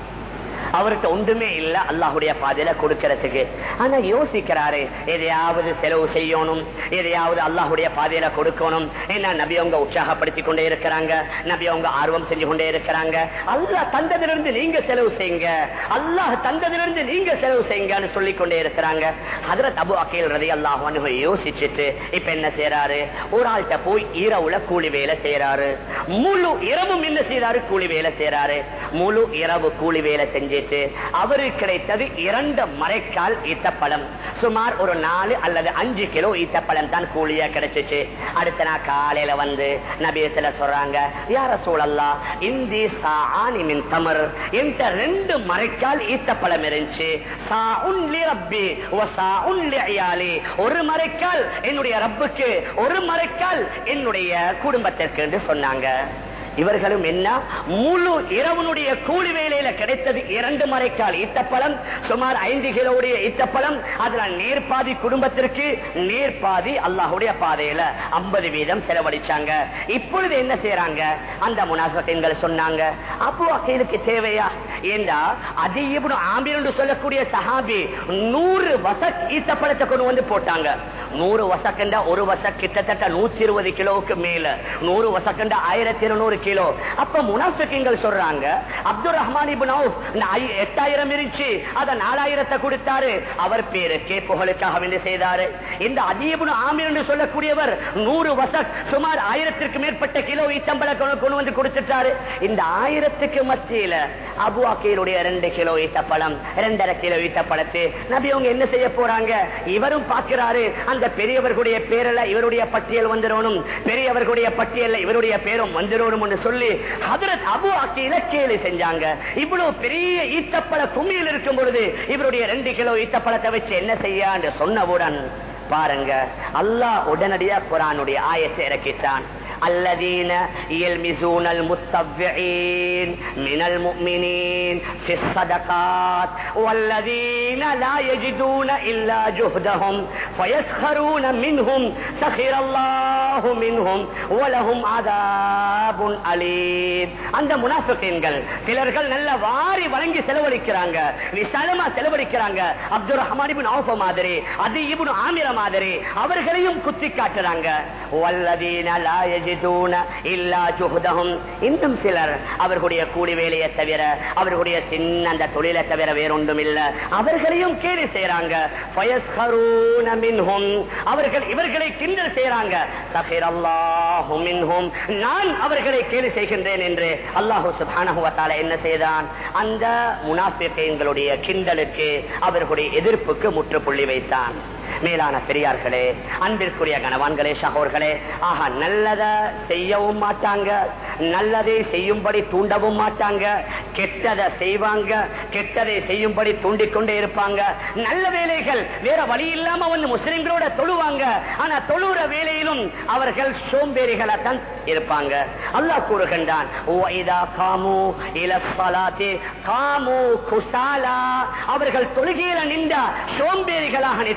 [SPEAKER 1] அவருக்கு ஒன்றுமே இல்ல அல்லாஹுடைய பாதையில கொடுக்கறதுக்கு ஆனா யோசிக்கிறாரு எதையாவது செலவு செய்யணும் எதையாவது அல்லாஹுடைய பாதையில கொடுக்கணும் என்ன நபி அவங்க உற்சாகப்படுத்தி கொண்டே இருக்கிறாங்க நபி அவங்க ஆர்வம் செஞ்சு கொண்டே இருக்கிறாங்க அல்லாஹ் தந்ததிலிருந்து நீங்க செலவு செய்யுங்க அல்லாஹ் தந்ததிலிருந்து நீங்க செலவு செய்யுங்கன்னு சொல்லி கொண்டே இருக்கிறாங்க ஹதரத் அபு அக்கீல் ரதி அல்லாஹ் யோசிச்சுட்டு இப்ப என்ன செய்யறாரு ஒரு ஆள்கிட்ட போய் இரவுல கூலி வேலை செய்யறாரு முழு இரவும் என்ன செய்யறாரு கூலி வேலை செய்யறாரு முழு இரவு கூலி வேலை செஞ்சுட்டு அவருக்கு கிடைத்தது இரண்டு மறைக்கால் ஈத்தப்பழம் சுமார் ஒரு நாலு அல்லது அஞ்சு கிலோ ஈத்தப்பழம் தான் கூலியா கிடைச்சிச்சு அடுத்த நாள் காலையில வந்து நபியத்துல சொல்றாங்க யார சூழல்லா இந்தி சாணி மின் தமர் என்ற ரெண்டு மறைக்கால் ஈத்தப்பழம் இருந்துச்சு சா உன்லி ரப்பி ஓ சா உன்லி அயாலி ஒரு மறைக்கால் என்னுடைய ரப்புக்கு ஒரு மறைக்கால் என்னுடைய குடும்பத்திற்கு என்று சொன்னாங்க இவர்களும் என்ன முழு இரவனுடைய கூலி வேலையில கிடைத்தது இரண்டு மறைக்கால் ஈத்தப்பழம் சுமார் ஐந்து கிலோடைய ஈத்தப்பழம் அதுல நேர்பாதி குடும்பத்திற்கு நேர்பாதி அல்லாஹுடைய பாதையில ஐம்பது வீதம் செலவழிச்சாங்க இப்பொழுது என்ன செய்யறாங்க அந்த முனாசகங்கள் சொன்னாங்க அப்போ அக்கைகளுக்கு தேவையா ஏண்டா அதிகம் ஆம்பிரண்டு சொல்லக்கூடிய சஹாபி நூறு வசக் ஈத்தப்பழத்தை கொண்டு வந்து போட்டாங்க நூறு வசக்கண்ட ஒரு வசக் கிட்டத்தட்ட நூத்தி இருபது கிலோவுக்கு மேல நூறு வசக்கண்ட ஆயிரத்தி இருநூறு கிலோ அப்ப முனாஃபிக்குங்கள் சொல்றாங்க அப்துல் ரஹ்மான் இப்னு அவுஃப் நா- எட்டாயிரம் இருந்துச்சு அத நாலாயிரத்தை கொடுத்தாரு அவர் பேருக்கே புகழுக்காக வேண்டி செய்தாரு இந்த அதீபுன் ஆமீர் என்று சொல்லக்கூடியவர் நூறு வசக் சுமார் ஆயிரத்திற்கு மேற்பட்ட கிலோ ஈத்தம்பள கொண்டு வந்து கொடுத்துட்டாரு இந்த ஆயிரத்துக்கு மத்தியில அபு அக்கீருடைய ரெண்டு கிலோ ஈத்தப்பழம் ரெண்டரை கிலோ ஈத்தப்பழத்து நபி அவங்க என்ன செய்ய போறாங்க இவரும் பார்க்கிறாரு அந்த பெரியவர்களுடைய பேரில் இவருடைய பட்டியல் வந்துடணும் பெரியவர்களுடைய பட்டியல்ல இவருடைய பேரும் வந்துடணும் என்று சொல்லி ஹதரத் அபு அக்கீல கேலி செஞ்சாங்க இவ்வளவு பெரிய ஈத்தப்பழ கும்மியில் இருக்கும் பொழுது இவருடைய ரெண்டு கிலோ ஈத்தப்பழத்தை வச்சு என்ன செய்ய சொன்னவுடன் பாருங்க அல்லாஹ் உடனடியா குரானுடைய ஆயத்தை இறக்கிட்டான் الذين يلمزون المتطوعين من المؤمنين في الصدقات والذين لا يجدون إلا جهدهم فيسخرون منهم سخر الله منهم ولهم عذاب أليم அந்த முனாஃபிகீன்கள் சிலர்கள் நல்ல வாரி வழங்கி செலவழிக்கிறாங்க விசாலமா செலவழிக்கிறாங்க அப்துல் ரஹ்மான் இப்னு அவுஃப் மாதிரி அது இப்னு ஆமிர மாதிரி அவர்களையும் குத்தி காட்டுறாங்க வல்லதீன லா யஜிதூன இல்லா ஜுஹ்தஹும் இன்னும் சிலர் அவர்களுடைய கூலி வேலையை தவிர அவர்களுடைய சின்ன அந்த தொழிலை தவிர வேறொன்றும் இல்ல அவர்களையும் கேலி செய்யறாங்க ஃபயஸ்கரூன மின்ஹும் அவர்கள் இவர்களை கிண்டல் செய்யறாங்க சஹிரல்லாஹு மின்ஹும் நான் அவர்களை கேலி செய்கின்றேன் என்று அல்லாஹு சுப்ஹானஹு வ தஆலா என்ன செய்தான் அந்த முனாஃபிகீன்களுடைய கிண்டலுக்கு அவர்களுடைய எதிர்ப்புக்கு முற்றுப்புள்ளி வைத்தான் மேலான பெரியார்களே அன்பிற்குரிய கணவான்களே சகோர்களே ஆக நல்லத செய்யவும் மாட்டாங்க நல்லதை செய்யும்படி தூண்டவும் மாட்டாங்க கெட்டதை செய்வாங்க கெட்டதை செய்யும்படி தூண்டிக்கொண்டே இருப்பாங்க நல்ல வேலைகள் வேற வழி இல்லாம வந்து முஸ்லிம்களோட தொழுவாங்க ஆனா தொழுற வேலையிலும் அவர்கள் சோம்பேறிகளா தான் இருப்பாங்க அல்லாஹ் கூறுகின்றான் "வஇதா காமு இல ஸலாத்தி காமு குஸாலா." அவர்கள் தொழுகையில நின்றா சோம்பேறிகளாக நிற்பாங்க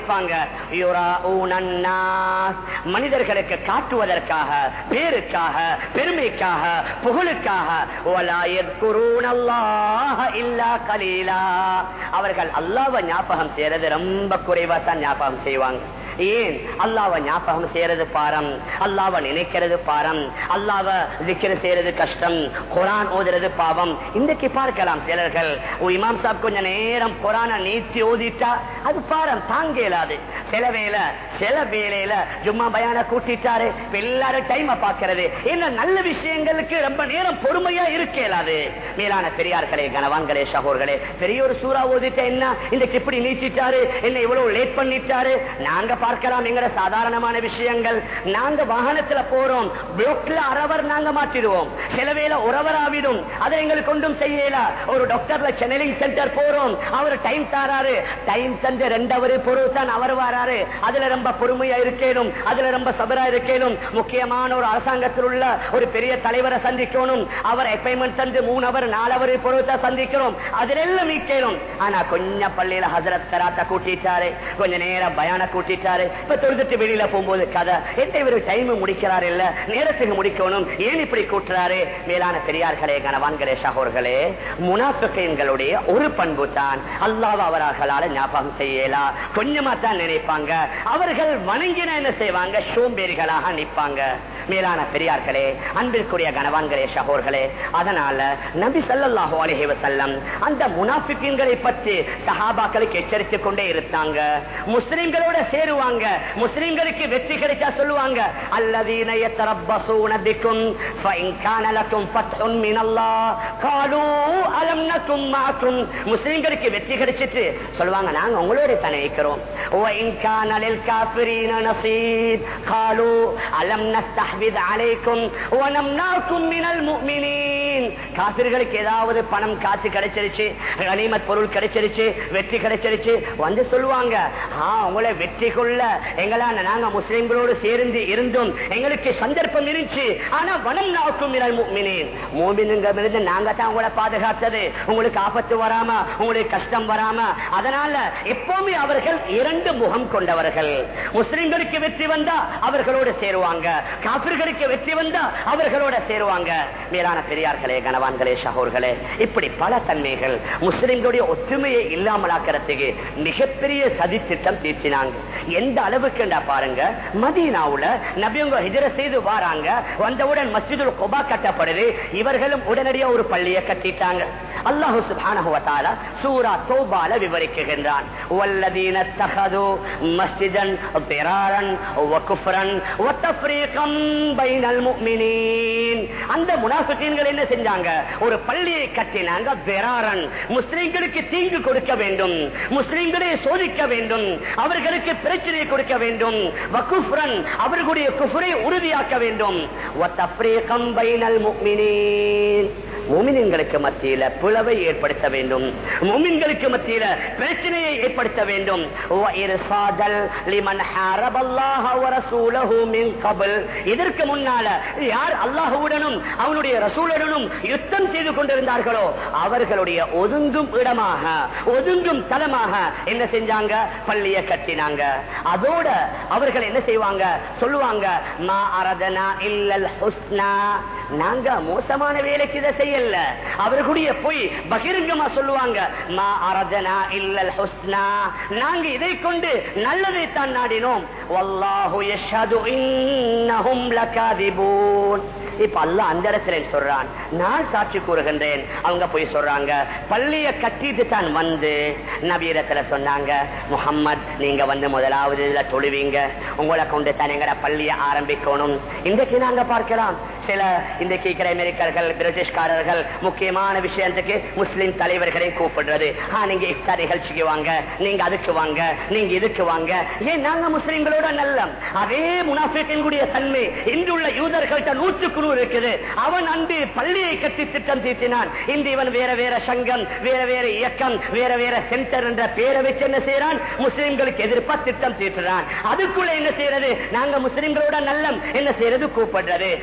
[SPEAKER 1] யுராஊன الناس. மனிதர்களுக்கு காட்டுவதற்காக பேருக்காக பெருமைக்காக புகழுக்காக ولا يذكرون الله إلا قليلا. அவர்கள் அல்லாஹ்வை ஞாபகம் செய்யறது ரொம்ப குறைவா தான் ஞாபகம் செய்வாங்க ஏன் அல்லாவ ஞாபகம் செய்யறது பாரம் அல்லாவ நினைக்கிறது பாரம் அல்லாவ விக்கிர செய்யறது கஷ்டம் குரான் ஓதுறது பாவம் இன்றைக்கு பார்க்கலாம் சிலர்கள் ஓ, இமாம் சாப் கொஞ்ச நேரம் குரான நீத்தி ஓதிட்டா அது பாரம் தாங்க இயலாது சில வேலை சில வேலையில ஜும்மா பயான கூட்டிட்டாரு இப்ப எல்லாரும் டைம பாக்குறது என்ன நல்ல விஷயங்களுக்கு ரொம்ப நேரம் பொறுமையா இருக்க இயலாது மேலான பெரியார்களே கனவான்களே சகோர்களே பெரிய ஒரு சூறா ஓதிட்ட என்ன இன்றைக்கு இப்படி நீச்சிட்டாரு என்ன இவ்வளவு லேட் பண்ணிட்டாரு நாங்க பார்க்கலாம் எங்கட சாதாரணமான விஷயங்கள் நாங்க வாகனத்துல போறோம் பிளோக்ல அரவர் நாங்க மாற்றிடுவோம் சில வேளை உறவராவிடும் அதை எங்களுக்கு ஒன்றும் செய்யல ஒரு டாக்டர்ல சென்னைலிங் சென்டர் போறோம் அவர் டைம் தாராரு டைம் தந்து ரெண்டவரு பொருள் தான் அவர் வராரு அதுல ரொம்ப பொறுமையா இருக்கணும் அதுல ரொம்ப சபரா இருக்கணும் முக்கியமான ஒரு அரசாங்கத்தில் உள்ள ஒரு பெரிய தலைவரை சந்திக்கணும் அவர் அப்பாயின்மெண்ட் தந்து மூணு அவர் நாலு அவர் பொருளை சந்திக்கிறோம் அதுல எல்லாம் மீட்கணும் ஆனா கொஞ்சம் பள்ளியில ஹசரத் கராத்த கூட்டிட்டாரு கொஞ்ச நேரம் பயான கூட்டிட்டாரு இப்ப தொழுதுட்டு வெளியில போகும்போது கதை என்ன இவரு டைம் முடிக்கிறாரு இல்ல நேரத்துக்கு முடிக்கணும் ஏன் இப்படி கூட்டுறாரு மேலான பெரியார்களே கனவான்களே சகோர்களே முனாஃபிகளுடைய ஒரு பண்பு தான் அல்லாஹ் அவர்களால ஞாபகம் செய்யலாம் கொஞ்சமா தான் நினைப்பாங்க அவர்கள் வணங்கின என்ன செய்வாங்க சோம்பேறிகளாக நிற்பாங்க மேலான பெரியார்களே அன்பிற்குரிய கனவான்களே சகோர்களே அதனால நபி ஸல்லல்லாஹு அலைஹி வஸல்லம் அந்த முனாஃபிகீன்களை பற்றி சஹாபாக்களுக்கு எச்சரித்துக் கொண்டே இருந்தாங்க முஸ்லிம்களோட சேருவாங்க முஸ்லிம்களுக்கு வெற்றி கிடைச்சா சொல்லுவாங்க அல்லதீன யத்தரப்பஸூன பிக்கும் ஃபஇன் கான லக்கும் ஃபத்ஹுன் மினல்லாஹ் காலூ அலம் நகும் மஅக்கும் முஸ்லிம்களுக்கு வெற்றி கிடைச்சிட்டு சொல்லுவாங்க நாங்க உங்களோட தானே இருக்கிறோம் வஇன் கான லில் காஃபிரீன நஸீப் காலூ அலம் நஸ்தஹ்வித் அலைக்கும் வனம்னாக்கும் மினல் முஃமினீன் காபிர்களுக்கு ஏதாவது பணம் காசு கிடைச்சிருச்சு கனிமத் பொருள் கிடைச்சிருச்சு வெற்றி கிடைச்சிருச்சு வந்து சொல்லுவாங்க ஆ உங்களை வெற்றி கொள்ள எங்களால நாங்க முஸ்லிம்களோடு சேர்ந்து இருந்தும் எங்களுக்கு சந்தர்ப்பம் இருந்துச்சு ஆனா வனம் நாக்கும் மினல் முஃமினீன் மூமினுங்கிருந்து நாங்க தான் உங்களை பாதுகாத்தது உங்களுக்கு ஆபத்து வராம உங்களுக்கு கஷ்டம் வராம அதனால எப்பவுமே அவர்கள் இரண்டு முகம் கொண்டவர்கள் முஸ்லிம்களுக்கு வெற்றி வந்தா அவர்களோடு சேருவாங்க காபிர்களுக்கு வெற்றி வந்தா அவர்களோட சேருவாங்க மேலான பெரியார்களே கனவான்களே சகோர்களே இப்படி பல தன்மைகள் முஸ்லிம்களுடைய ஒற்றுமையை இல்லாமலாக்கிறதுக்கு மிகப்பெரிய சதி திட்டம் தீர்த்தினாங்க எந்த அளவுக்கு பாருங்க மதீனாவுல நபியவங்க ஹிஜர செய்து வாராங்க வந்தவுடன் மஸ்ஜிதுல் கொபா கட்டப்படுது இவர்களும் உடனடியா ஒரு பள்ளியை கட்டிட்டாங்க அல்லாஹு சுப்ஹானஹு வ தஆலா சூரா தௌபால விவரிக்கின்றான் வல்லதீன தஹது மஸ்ஜிதன் பிராரன் வ குஃப்ரன் வ தஃப்ரீகன் பைனல் முஃமினீன் அந்த முனாஃபிகீன்கள் என்ன செஞ்சாங்க ஒரு பள்ளியை கட்டினாங்க பிராரன் முஸ்லிம்களுக்கு தீங்கு கொடுக்க வேண்டும் முஸ்லிம்களை சோதிக்க வேண்டும் அவர்களுக்கு பிரச்சனை கொடுக்க வேண்டும் வ குஃப்ரன் அவர்களுடைய குஃப்ரை உறுதியாக்க வேண்டும் வ தஃப்ரீகன் பைனல் முஃமினீன் முமின்களுக்கு மத்தியில பிளவை ஏற்படுத்த வேண்டும் முமின்களுக்கு மத்தியில பிரச்சனையை ஏற்படுத்த வேண்டும் وَإِرْصَادًا لِمَنْ حَارَبَ اللَّهَ وَرَسُولَهُ مِنْ قَبْلِ இதற்கு முன்னால யார் அல்லாஹ்வுடனும் அவனுடைய ரசூலுடனும் யுத்தம் செய்து கொண்டிருந்தார்களோ அவர்களுடைய ஒதுங்கும் இடமாக ஒதுங்கும் தலமாக என்ன செஞ்சாங்க பள்ளியை கட்டினாங்க அதோட அவர்கள் என்ன செய்வாங்க சொல்லுவாங்க மா அரதனா இல்லல் ஹுஸ்னா நாங்க மோசமான வேலைக்கு இதை செய்யல அவர்களுடைய பொய் பகிரங்கமா சொல்லுவாங்க மா அரதனா இல்லல் ஹுஸ்னா நாங்க இதை கொண்டு நல்லதை தான் நாடினோம் வல்லாஹு யஷ்ஹது இன்னஹும் லகாதிபூன் இப்ப அல்லாஹ் அந்த இடத்துல சொல்றான் நான் சாட்சி கூறுகின்றேன் அவங்க போய் சொல்றாங்க பள்ளிய கட்டிட்டு தான் வந்து நபீரத்துல சொன்னாங்க முகம்மது நீங்க வந்து முதலாவது இதுல தொழுவீங்க உங்களை கொண்டு தான் எங்கட பள்ளிய ஆரம்பிக்கணும் இன்றைக்கு நாங்க பார்க்கலாம் சில இன்றைக்கு இருக்கிற அமெரிக்கர்கள் பிரிட்டிஷ்காரர்கள் முக்கியமான விஷயத்துக்கு முஸ்லிம் தலைவர்களை கூப்பிடுறது ஆ நீங்க இஃப்தார் நிகழ்ச்சிக்கு வாங்க நீங்க அதுக்கு வாங்க நீங்க இதுக்கு வாங்க ஏன் நாங்க முஸ்லிம்களோட நல்லம் அதே முனாஃபிக்கினுடைய தன்மை இன்றுள்ள யூதர்கள்ட்ட நூற்றுக்கு நூறு இருக்குது அவன் அன்று பள்ளியை கட்டி திட்டம் தீட்டினான் இன்று இவன் வேற வேற சங்கம் வேற வேற இயக்கம் வேற வேற சென்டர் என்ற பேரை வச்சு என்ன செய்யறான் முஸ்லிம்களுக்கு எதிர்ப்பா திட்டம் தீட்டுறான் அதுக்குள்ள என்ன செய்யறது நாங்க முஸ்லிம்களோட நல்லம் என்ன செய்யறது கூப்பிடுறது அன்று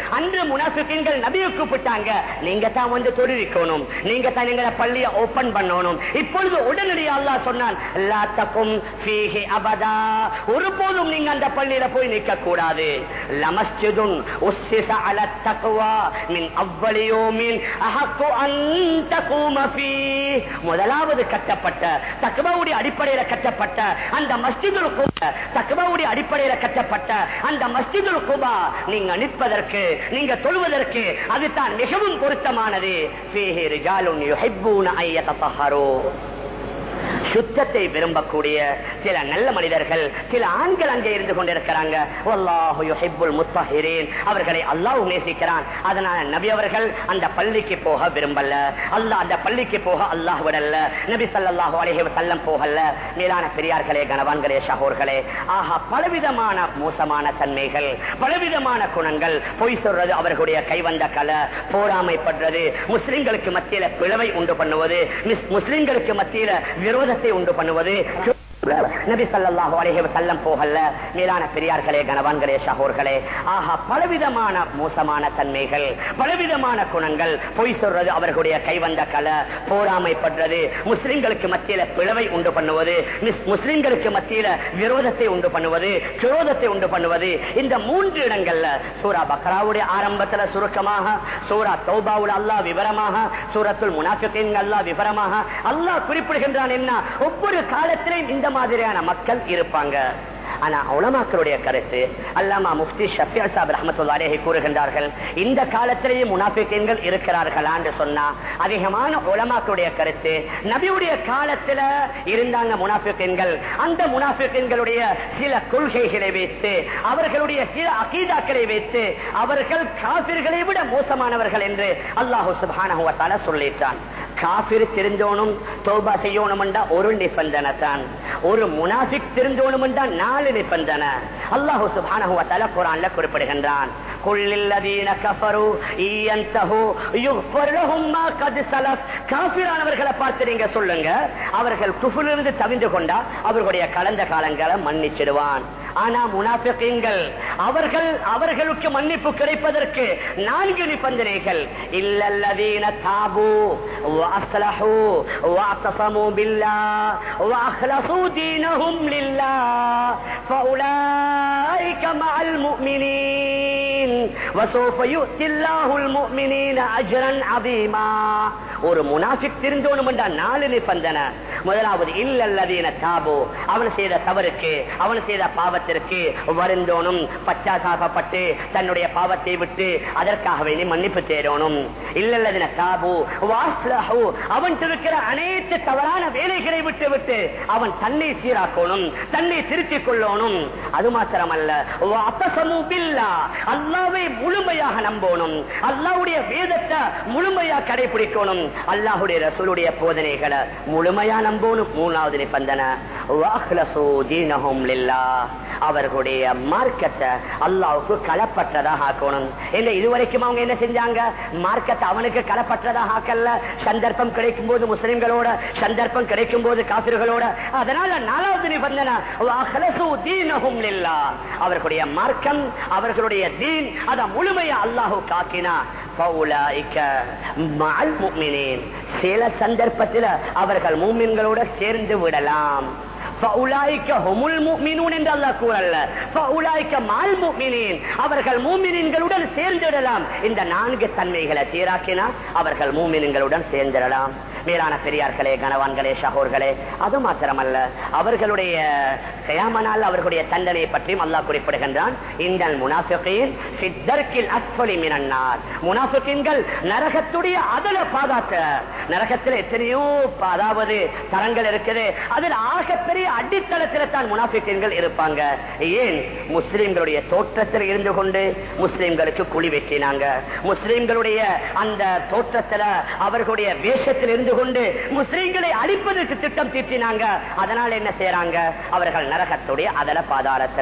[SPEAKER 1] முனாஃபிக்கீன்கள் நபியை கூப்பிட்டாங்க நீங்க தான் வந்து தொழுவிக்கணும் நீங்க தான் எங்களை பள்ளியை ஓபன் பண்ணணும் இப்பொழுது உடனடியாக அல்லாஹ் சொன்னான் லா தகும் ஃபீஹி அபதா ஒருபோதும் நீங்க அந்த பள்ளியில போய் நிற்க கூடாது லமஸ்ஜிதுன் உஸ்ஸிஸ அல தக்வா மின் அவ்வளி யௌமின் அஹக்கு அன் தகூம ஃபீஹ் முதலாவது கட்டப்பட்ட தக்வாவுடைய அடிப்படையில கட்டப்பட்ட அந்த மஸ்ஜிதுல் குபா தக்வாவுடைய அடிப்படையில கட்டப்பட்ட அந்த மஸ்ஜிதுல் குபா நீங்க நிற்பதற்கு நீங்க தொழுவதற்கு அதுதான் மிகவும் பொருத்தமானது ஃபீஹி ரிஜாலுன் யுஹிப்பூன ஐயதஹரு சுத்தத்தை விரும்பக்கூடிய சில நல்ல மனிதர்கள் சில ஆண்கள் அங்கே இருந்து கொண்டிருக்கிறாங்க வல்லாஹு யுஹிப்புல் முத்தஹிரீன் அவர்களை அல்லாஹ் நேசிக்கிறான் அதனால நபி அவர்கள் அந்த பள்ளிக்கு போக விரும்பல அல்லாஹ் அந்த பள்ளிக்கு போக அல்லாஹ் விடல நபி ஸல்லல்லாஹு அலைஹி வஸல்லம் போகல மேலான பெரியார்களே கணவான்களே சகோர்களே ஆஹா பலவிதமான மோசமான தன்மைகள் பலவிதமான குணங்கள் பொய் சொல்றது அவர்களுடைய கைவந்த கலை போராமைப்படுறது முஸ்லிம்களுக்கு மத்தியில பிளவை உண்டு பண்ணுவது மிஸ்- முஸ்லிம்களுக்கு மத்தியில விரோதத்தை உண்டு பண்ணுவது நபி ஸல்லல்லாஹு அலைஹி வஸல்லம் போகல மேலான பெரியார்களே கணவான்களே சகோர்களே ஆஹா பலவிதமான மோசமான தன்மைகள் பலவிதமான குணங்கள் பொய் சொல்றது அவர்களுடைய கைவந்த கலை போராமைப்படுறது முஸ்லிம்களுக்கு மத்தியில பிளவை உண்டு பண்ணுவது மிஸ்- முஸ்லிம்களுக்கு மத்தியில விரோதத்தை உண்டு பண்ணுவது விரோதத்தை உண்டு பண்ணுவது இந்த மூன்று இடங்கள்ல சூரா பக்ராவுடைய ஆரம்பத்துல சுருக்கமாக சூரா தௌபாவுல அல்லாஹ் விவரமாக சூரத்துல் முனாஃபிகீன் அல்லாஹ் விவரமாக அல்லாஹ் குறிப்பிடுகின்றான் என்ன ஒவ்வொரு காலத்திலும் இந்த மாதிரியான மக்கள் இருப்பாங்க ஆனா உலமாக்களுடைய கருத்து அல்லாமா முஃப்தி ஷஃபியா சாப் ரஹமத்துல்லாஹி கூறுகின்றார்கள் இந்த காலத்திலேயே முனாஃபிகீன்கள் இருக்கிறார்களான்னு சொன்னா அதிகமான உலமாக்களுடைய கருத்து நபியுடைய காலத்துல இருந்தாங்க முனாஃபிகீன்கள் அந்த முனாஃபிகீன்களுடைய சில கொள்கைகளை வைத்து அவர்களுடைய சில அகீதாக்களை வைத்து அவர்கள் காபிர்களை விட மோசமானவர்கள் என்று அல்லாஹு சுப்ஹானஹு வ தஆலா சொல்லிட்டான் காபிர் தெரிஞ்சோனும் தௌபா செய்யணும் ஒரு நிபந்தனை தான் ஒரு முனாஃபிக் தெரிஞ்சோனும் நாலு நிபந்தனை அல்லாஹு சுப்ஹானஹு வ தஆலா குர்ஆன்ல குறிப்பிடுகின்றான் குல் லல்லதீன கஃபரு இயன்தஹு யுஃபர் லஹும் மா கத் ஸலஃப் காபிரானவர்களை பார்த்து நீங்க சொல்லுங்க அவர்கள் குஃபிலிருந்து தவிந்து கொண்டா அவர்களுடைய கடந்த காலங்களை மன்னிச்சிடுவான் ஆனா முனாஃபிகீன்கள் அவர்கள் அவர்களுக்கு மன்னிப்பு கிடைப்பதற்கு நான்கு நிபந்தனைகள் இல்லல்லதீன தாபு وأصلحوا واعتصموا بالله وأخلصوا دينهم لله فأولئك مع المؤمنين وسوف يؤتي الله المؤمنين أجرا عظيما ஒரு முனாஃபிக் தெரிஞ்சோணும் நாலு நிபந்தனை முதலாவது இல்லல்லதீன தாபு அவன் செய்த தவறுக்கு அவன் செய்த பாவத்திற்கு வருந்தோனும் பச்சாசாபப்பட்டு தன்னுடைய பாவத்தை விட்டு அதற்காக வேண்டி மன்னிப்பு தேடணும் இல்லல்லதின தாபு வாஸ்லஹு அவன் இருக்கிற அனைத்து தவறான வேலைகளை விட்டு விட்டு அவன் தன்னை சீராக்கணும் தன்னை திருத்திக் கொள்ளணும் அது மாத்திரமல்ல அப்பசமு பில்லா அல்லாவை முழுமையாக நம்பணும் அல்லாவுடைய வேதத்தை முழுமையா கடைபிடிக்கணும் அல்லாஹுடைய ரசூலுடைய போதனைகளை முழுமையா நம்பணும் மூணாவது நிபந்தனை வாஹ்லசு தீனஹும் லில்லாஹ். அவர்களுடைய மார்க்கத்தை அல்லாவுக்கு களப்பற்றதாக ஆக்கணும் என்ன இதுவரைக்கும் அவங்க என்ன செஞ்சாங்க மார்க்கத்தை அவனுக்கு களப்பற்றதாக ஆக்கல சந்தர்ப்பம் கிடைக்கும் போது முஸ்லிம்களோட சந்தர்ப்பம் கிடைக்கும் போது காபிர்களோட அதனால நாலாவது நிபந்தனை வாஹ்லசு தீனஹும் லில்லாஹ். அவர்களுடைய மார்க்கம் அவர்களுடைய தீன் அதை முழுமையா அல்லாஹு காக்கினா فأولئك مع المؤمنين. சில சந்தர்ப்பத்தில் அவர்கள் மூமின்களோட சேர்ந்து விடலாம் فأولئك هم المؤمنون என்று அல்லாஹ் கூறல்ல فأولئك مع المؤمنين. அவர்கள் மூமின்களுடன் சேர்ந்திடலாம் இந்த நான்கு தன்மைகளை சீராக்கினா அவர்கள் மூமின்களுடன் சேர்ந்திடலாம் மேலான பெரியார்களே கணவான்களே சகோர்களே அது மாத்திரமல்ல அவர்களுடைய கயாமனால் அவர்களுடைய தண்டனையை பற்றியும் அல்லாஹ் குறிப்பிடுகின்றான் இந்த முனாஃபிகீன் சித்தர்க்கில் அஸ்வலி மினன்னார் முனாஃபிகீன்கள் நரகத்துடைய அதல பாதாத்த நரகத்தில் எத்தனையோ ப- அதாவது தரங்கள் இருக்குது அதில் ஆகப்பெரிய அடித்தளத்தில் தான் முனாஃபிகீன்கள் இருப்பாங்க ஏன் முஸ்லிம்களுடைய தோற்றத்தில் இருந்து கொண்டு முஸ்லிம்களுக்கு குழி வெட்டினாங்க முஸ்லிம்களுடைய அந்த தோற்றத்துல அவர்களுடைய வேஷத்தில் இருந்து கொண்டு முஸ்லிம்களை அழிப்பதற்கு திட்டம் தீட்டினாங்க அதனால என்ன செய்யறாங்க அவர்கள் நரகத்துடைய அதல பாதாளத்துல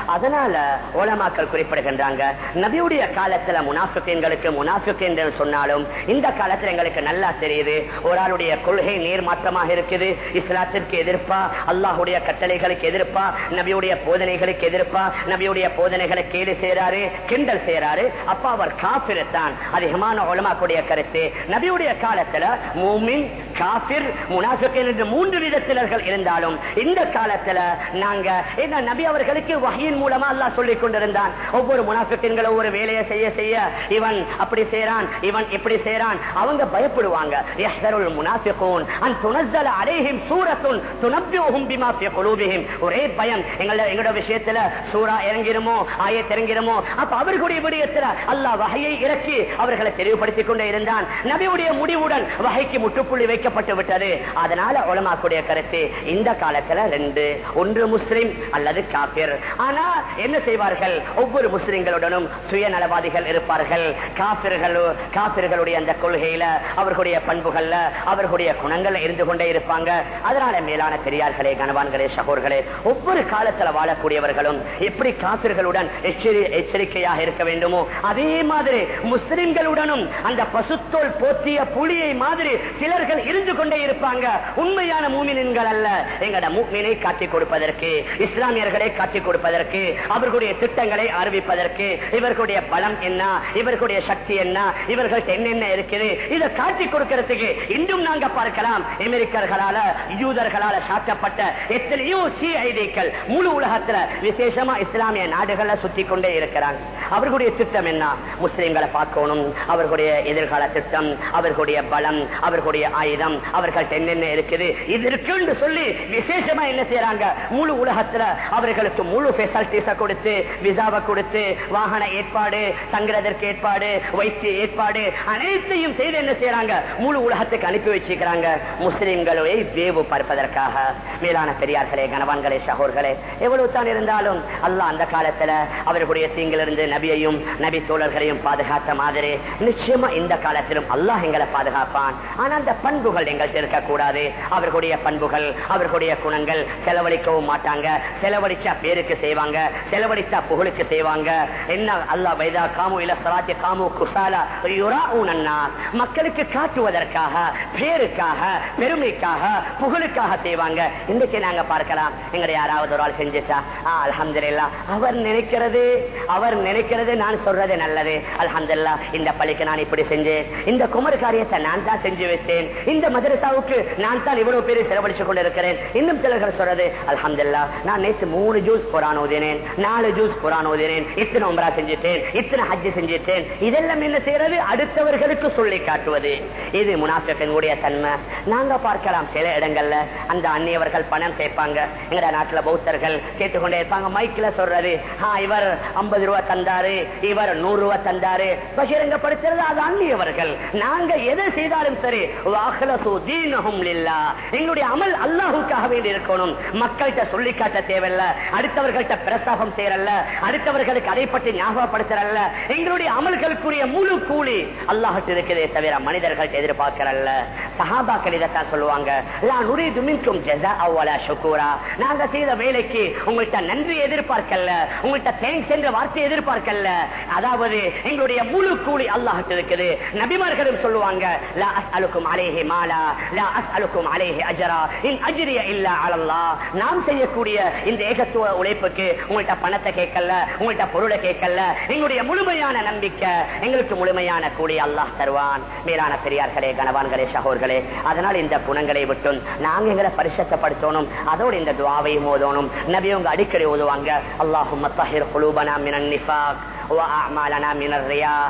[SPEAKER 1] அதனால ஓலமாக்கள் குறிப்பிடுகின்றாங்க நபியுடைய காலத்துல முனாஃபிக்கீன்களுக்கு முனாஃபிக் என்று சொன்னாலும் இந்த காலத்துல எங்களுக்கு நல்லா தெரியுது ஒரு ஆளுடைய கொள்கை நேர்மாற்றமாக இருக்குது இஸ்லாத்திற்கு எதிர்ப்பா அல்லாஹுடைய கட்டளைகளுக்கு எதிர்ப்பா நபியுடைய போதனைகளுக்கு எதிர்ப்பா நபியுடைய போதனைகளை கேடு செய்யறாரு கிண்டல் செய்யறாரு அப்ப அவர் காபிர் தான் அதிகமான உலமாக்குடைய கருத்து நபியுடைய காலத்துல மூமின் காபிர் முனாஃபிக் என்று மூன்று விதத்தினர்கள் இருந்தாலும் இந்த காலத்துல நாங்க என்ன நபி அவர்களுக்கு வகையின் மூலமா அல்லாஹ் சொல்லிக் கொண்டிருந்தான் ஒவ்வொரு முனாஃபிக்கின்களை ஒவ்வொரு வேலையை செய்ய செய்ய இவன் அப்படி செய்யறான் இவன் இப்படி செய்யறான் அவங்க பயப்படுவாங்க யஹ்தருல் முனாஃபிகூன் அன் துனஸ்ஸல அலைஹிம் சூரத்துன் துனப்பியுஹும் பிமா ஃபீ குலூபிஹிம் ஒரே பயம் எங்கள எங்களோட விஷயத்துல சூரா இறங்கிருமோ ஆயத் இறங்கிருமோ அப்ப அவர்களுடைய விடயத்துல அல்லாஹ் வகையை இறக்கி அவர்களை தெளிவுபடுத்திக் கொண்டே இருந்தான் நபியுடைய முடிவுடன் வகைக்கு முற்றுப்புள்ளி வைக்கப்பட்டு விட்டது அதனால உலமாக்குடைய கருத்து இந்த காலத்துல ரெண்டு ஒன்று முஸ்லிம் அல்லது காபிர் ஆனா என்ன செய்வார்கள் ஒவ்வொரு முஸ்லிம்களுடனும் சுயநலவாதிகள் இருப்பார்கள் காபிர்கள் காபிர்களுடைய அந்த கொள்கையில அவர்களுடைய பண்புகள்ல அவர்களுடைய குணங்கள்ல இருந்து கொண்டே இருப்பாங்க அதனால மேலான பெரியார்களே கனவான்களே சகோர்களே ஒவ்வொரு காலத்துல வாழக்கூடியவர்களும் எப்படி காபிர்களுடன் எச்சரி- எச்சரிக்கையாக இருக்க வேண்டுமோ அதே மாதிரி முஸ்லிம்களுடனும் அந்த பசுத்தோல் போத்திய புலியை மாதிரி சிலர்கள் இருந்து கொண்டே இருப்பாங்க உண்மையான மூமின்கள் அல்ல எங்கட மூமினை காட்டிக் கொடுப்பதற்கு இஸ்லாமியர்களை காட்டிக் கொடுப்பதற்கு அவர்களுடைய திட்டங்களை அறிவிப்பதற்கு இவர்களுடைய பலம் என்ன இவர்களுடைய சக்தி என்ன இவர்கள்ட்ட என்னென்ன இருக்குது இதை காட்டிக் கொடுக்கிறதுக்கு இன்றும் நாங்க பார்க்கலாம் அமெரிக்கர்களால யூதர்களால சாட்டப்பட்ட எத்தனையோ சிஐடிக்கள் முழு உலகத்துல விசேஷமா இஸ்லாமிய நாடுகள்ல சுத்தி கொண்டே இருக்கிறாங்க அவர்களுடைய திட்டம் என்ன முஸ்லிம்களை பார்க்கணும் அவர்களுடைய எதிர்கால திட்டம் அவர்களுடைய பலம் அவர்களுடைய ஆயுதம் அவர்கள்ட்ட என்னென்ன இருக்குது இது இருக்குன்னு சொல்லி விசேஷமா என்ன செய்யறாங்க முழு உலகத்துல அவர்களுக்கு முழு பெசாலிட்டிஸ கொடுத்து விசாவை கொடுத்து வாகன ஏற்பாடு தங்குறதற்கு ஏற்பாடு வைத்திய ஏற்பாடு அனைத்தையும் செய்து என்ன செய்யறாங்க முழு உலகத்துக்கு அனுப்பி வச்சிருக்கிறாங்க முஸ்லிம்களை வேவு பார்ப்பதற்காக மேலான பெரியார்களே கனவான்களே சகோர்களே எவ்வளவு தான் இருந்தாலும் அல்லாஹ் அந்த காலத்துல அவர்களுடைய தீங்கிலிருந்து நபியையும் நபி தோழர்களையும் பாதுகாத்த மாதிரி நிச்சயமா இந்த காலத்திலும் அல்லாஹ் எங்களை பாதுகாப்பான் ஆனா அந்த பண்புகள் எங்கள்கிட்ட இருக்கக்கூடாது அவர்களுடைய பண்புகள் அவர்களுடைய குணங்கள் செலவழிக்கவும் மாட்டாங்க செலவழிச்சா பேருக்கு செய்வாங்க செலவழிச்சா புகழுக்கு செய்வாங்க என்ன அல்லாஹ் வைதா காமு இல சலாத்தி காமு குசாலா யுராஊனன்னா மக்களுக்கு காட்டுவதற்காக பேருக்காக பெருமைக்காக புகழுக்காக செய்வாங்க இன்னைக்கு நாங்க பார்க்கலாம் எங்களை யாராவது ஒரு ஆள் செஞ்சுட்டா அல்ஹம்துலில்லாஹ் அவர் நினைக்கிறது அவர் நினைக்கிறது நான் சொல்றது நல்லது அல்ஹம்துலில்லாஹ் இந்த பள்ளிக்கு நான் இப்படி செஞ்சேன் இந்த குமர் காரியத்தை நான் தான் செஞ்சு வச்சேன் இந்த மதரசாவுக்கு நான் தான் இவ்வளவு பேரை செலவழிச்சு கொண்டிருக்கிறேன் இன்னும் சிலர்கள் சொல்றது அல்ஹம்துலில்லாஹ் நான் நேற்று மூணு ஜூஸ் குரான் ஓதினேன் நாலு ஜூஸ் குரான் ஓதினேன் இத்தனை உம்ரா செஞ்சுட்டேன் இத்தனை ஹஜ் செஞ்சுட்டேன் இதெல்லாம் என்ன செய்யறது அடுத்தவர்களுக்கு சொல்லி காட்டுவது இது முனாஃபிகளுடைய தன்மை நாங்க பார்க்கலாம் சில இடங்கள்ல அந்த அந்நியவர்கள் பணம் கேட்பாங்க எங்க நாட்டுல பௌத்தர்கள் கேட்டுக்கொண்டே இருப்பாங்க மைக்ல சொல்றது "ஆ, இவர் ஐம்பது ரூபா தந்தாரு இவர் நூறு ரூபா தந்தாரு பகிரங்கப்படுத்துறது அது அந்நியவர்கள் நாங்க எதை செய்தாலும் சரி வாஹ்லசு தீனஹும் லில்லாஹ். எங்களுடைய அமல் அல்லாஹுக்காக வேண்டி இருக்கணும் மக்கள்கிட்ட சொல்லி காட்ட தேவையில்ல அடுத்தவர்கள்ட்ட பிரஸ்தாபம் செய்யறல்ல அடுத்தவர்களுக்கு அதை பற்றி ஞாபகப்படுத்துறல்ல எங்களுடைய அமல்களுக்குரிய முழு கூலி அல்லாஹ்ட்டு இருக்கிறதே தவிர மனிதர்கள் எதிர்பார்க்கிறல்ல சஹாபாக்கள் இதைத்தான் சொல்லுவாங்க லா நுரீது மின்கும் ஜஸாஅ வலா ஷுக்கூரா நாங்க செய்த வேலைக்கு உங்கள்ட்ட நன்றி எதிர்பார்க்கல உங்கள்ட்ட தேங்க்ஸ் என்ற வார்த்தை எதிர்பார்க்கல அதாவது எங்களுடைய முழு கூலி அல்லாஹ்ட்டு இருக்குது நபிமார்களும் சொல்லுவாங்க லா அஸ்அலுக்கும் அலைஹி மாலா லா அஸ்அலுக்கும் அலைஹி அஜரா இன் அஜ்ரிய இல்லா அலல்லாஹ் நாம் செய்யக்கூடிய இந்த ஏகத்துவ உழைப்புக்கு உங்கள்ட்ட பணத்தை கேட்கல உங்கள்ட்ட பொருளை கேட்கல எங்களுடைய முழுமையான நம்பிக்கை எங்களுக்கு முழுமையான கூலி அல்லாஹ் தருவான் மேலான பெரியார்களே கனவான்களே சகோர்களே அதனால் இந்த குணங்களை விட்டும் நாங்க எங்களை பரிசத்தப்படுத்தணும் அதோடு இந்த துவாவையும் ஓதணும் நபியவங்க அடிக்கடி ஓதுவாங்க அல்லாஹும் மத்தஹிர் குலூபனா மினன் நிஃபாக் وأعمالنا من الرياء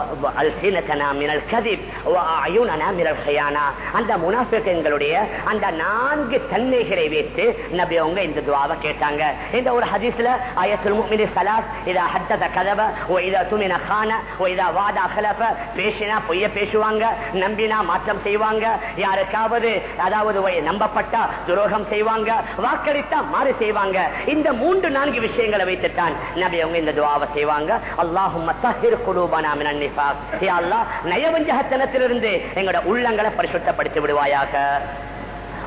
[SPEAKER 1] وألسنتنا من الكذب وأعيننا من الخيانة அந்த முனாஃபிகளுடைய அந்த நான்கு தன்மைகளை வைத்து நபி அவங்க இந்த துவாவை கேட்டாங்க இந்த ஒரு ஹதீஸ்ல ஆயத்துல் முஃமினி ஸலாத் இதா ஹத்தத கதப வ இதா துமின கான வ இதா வாதா خلف பேசினா பொய்ய பேசுவாங்க நம்பினா மாற்றம் செய்வாங்க யாருக்காவது அதாவது வை- நம்பப்பட்டா துரோகம் செய்வாங்க வாக்களித்தா மாறு செய்வாங்க இந்த மூன்று நான்கு விஷயங்களை வைத்துத்தான் நபி அவங்க இந்த துவாவை செய்வாங்க அல்லாஹும்ம தஹிர் குலூபனா மினன் நிஃபாக் யா அல்லாஹ் நயவஞ்சகத்தனத்திலிருந்து எங்களோட உள்ளங்களை பரிசுத்தப்படுத்தி விடுவாயாக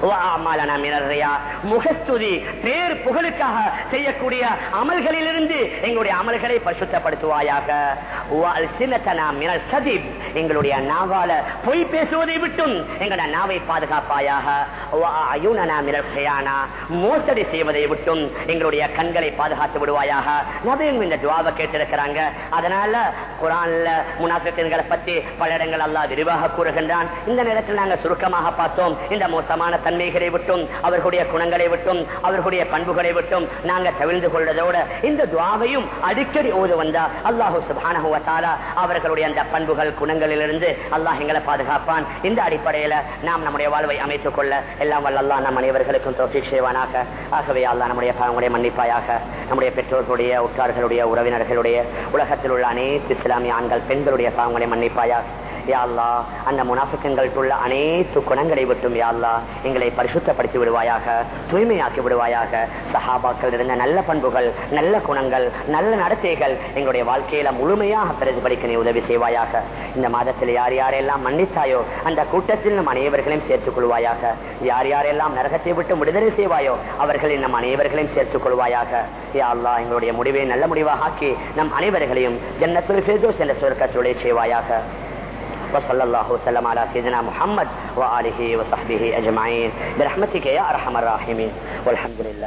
[SPEAKER 1] وأعمالنا من الرياء முகஸ்துதி பேர் புகழுக்காக செய்யக்கூடிய அமல்களிலிருந்து எங்களுடைய அமல்களை பரிசுத்தப்படுத்துவாயாக وألسنتنا من الكذب எங்களுடைய நாவால பொய் பேசுவதை விட்டும் எங்களுடைய நாவை பாதுகாப்பாயாக وأعيننا من الخيانة மோசடி செய்வதை விட்டும் எங்களுடைய கண்களை பாதுகாத்து விடுவாயாக நபியும் இந்த துவாவை கேட்டிருக்கிறாங்க அதனால குரான்ல முனாஃபிக்களை பத்தி பல இடங்கள் அல்லாஹ் விரிவாக கூறுகின்றான் இந்த நேரத்தில் நாங்கள் சுருக்கமாக பார்த்தோம் இந்த மோசமான தன்மைகளை விட்டும் அவர்களுடைய குணங்களை விட்டும் அவர்களுடைய பண்புகளை விட்டும் நாங்கள் தவிழ்ந்து கொள்வதோட இந்த துவாவையும் அடிக்கடி ஓது வந்தா அல்லாஹு சுபானஹு வ தஆலா அவர்களுடைய அந்த பண்புகள் குணங்களிலிருந்து அல்லாஹ் எங்களை பாதுகாப்பான் இந்த அடிப்படையில நாம் நம்முடைய வாழ்வை அமைத்துக் கொள்ள எல்லாம் வல்ல அல்லாஹ் நம் அனைவர்களுக்கும் தோஃபிக் செய்வானாக ஆகவே அல்லாஹ் நம்முடைய பாவங்களை மன்னிப்பாயாக நம்முடைய பெற்றோர்களுடைய உற்றார்களுடைய உறவினர்களுடைய உலகத்தில் உள்ள அனைத்து இஸ்லாமிய ஆண்கள் பெண்களுடைய பாவங்களை மன்னிப்பாயாக யா அல்லாஹ் அந்த முனாஃபிக்கங்கள் உள்ள அனைத்து குணங்களை விட்டும் யா அல்லாஹ் எங்களை பரிசுத்தப்படுத்தி விடுவாயாக தூய்மையாக்கி விடுவாயாக சஹாபாக்கள் இருந்த நல்ல பண்புகள் நல்ல குணங்கள் நல்ல நடத்தைகள் எங்களுடைய வாழ்க்கையில முழுமையாக பிரதிபலிக்க நீ உதவி செய்வாயாக இந்த மாதத்தில் யார் யாரெல்லாம் மன்னித்தாயோ அந்த கூட்டத்தில் நம் அனைவர்களையும் சேர்த்துக் கொள்வாயாக யார் யாரெல்லாம் நரகத்தை விட்டு விடுதலை செய்வாயோ அவர்களின் நம் அனைவர்களையும் சேர்த்துக் கொள்வாயாக யா அல்லாஹ் எங்களுடைய முடிவை நல்ல முடிவாக ஆக்கி நம் அனைவர்களையும் ஜன்னத்துல் ஃபிர்தௌஸ் என்ற சொர்க்கத்துடைய செய்வாயாக وصلى الله وسلم على سيدنا محمد وآله وصحبه أجمعين برحمتك يا أرحم الراحمين والحمد لله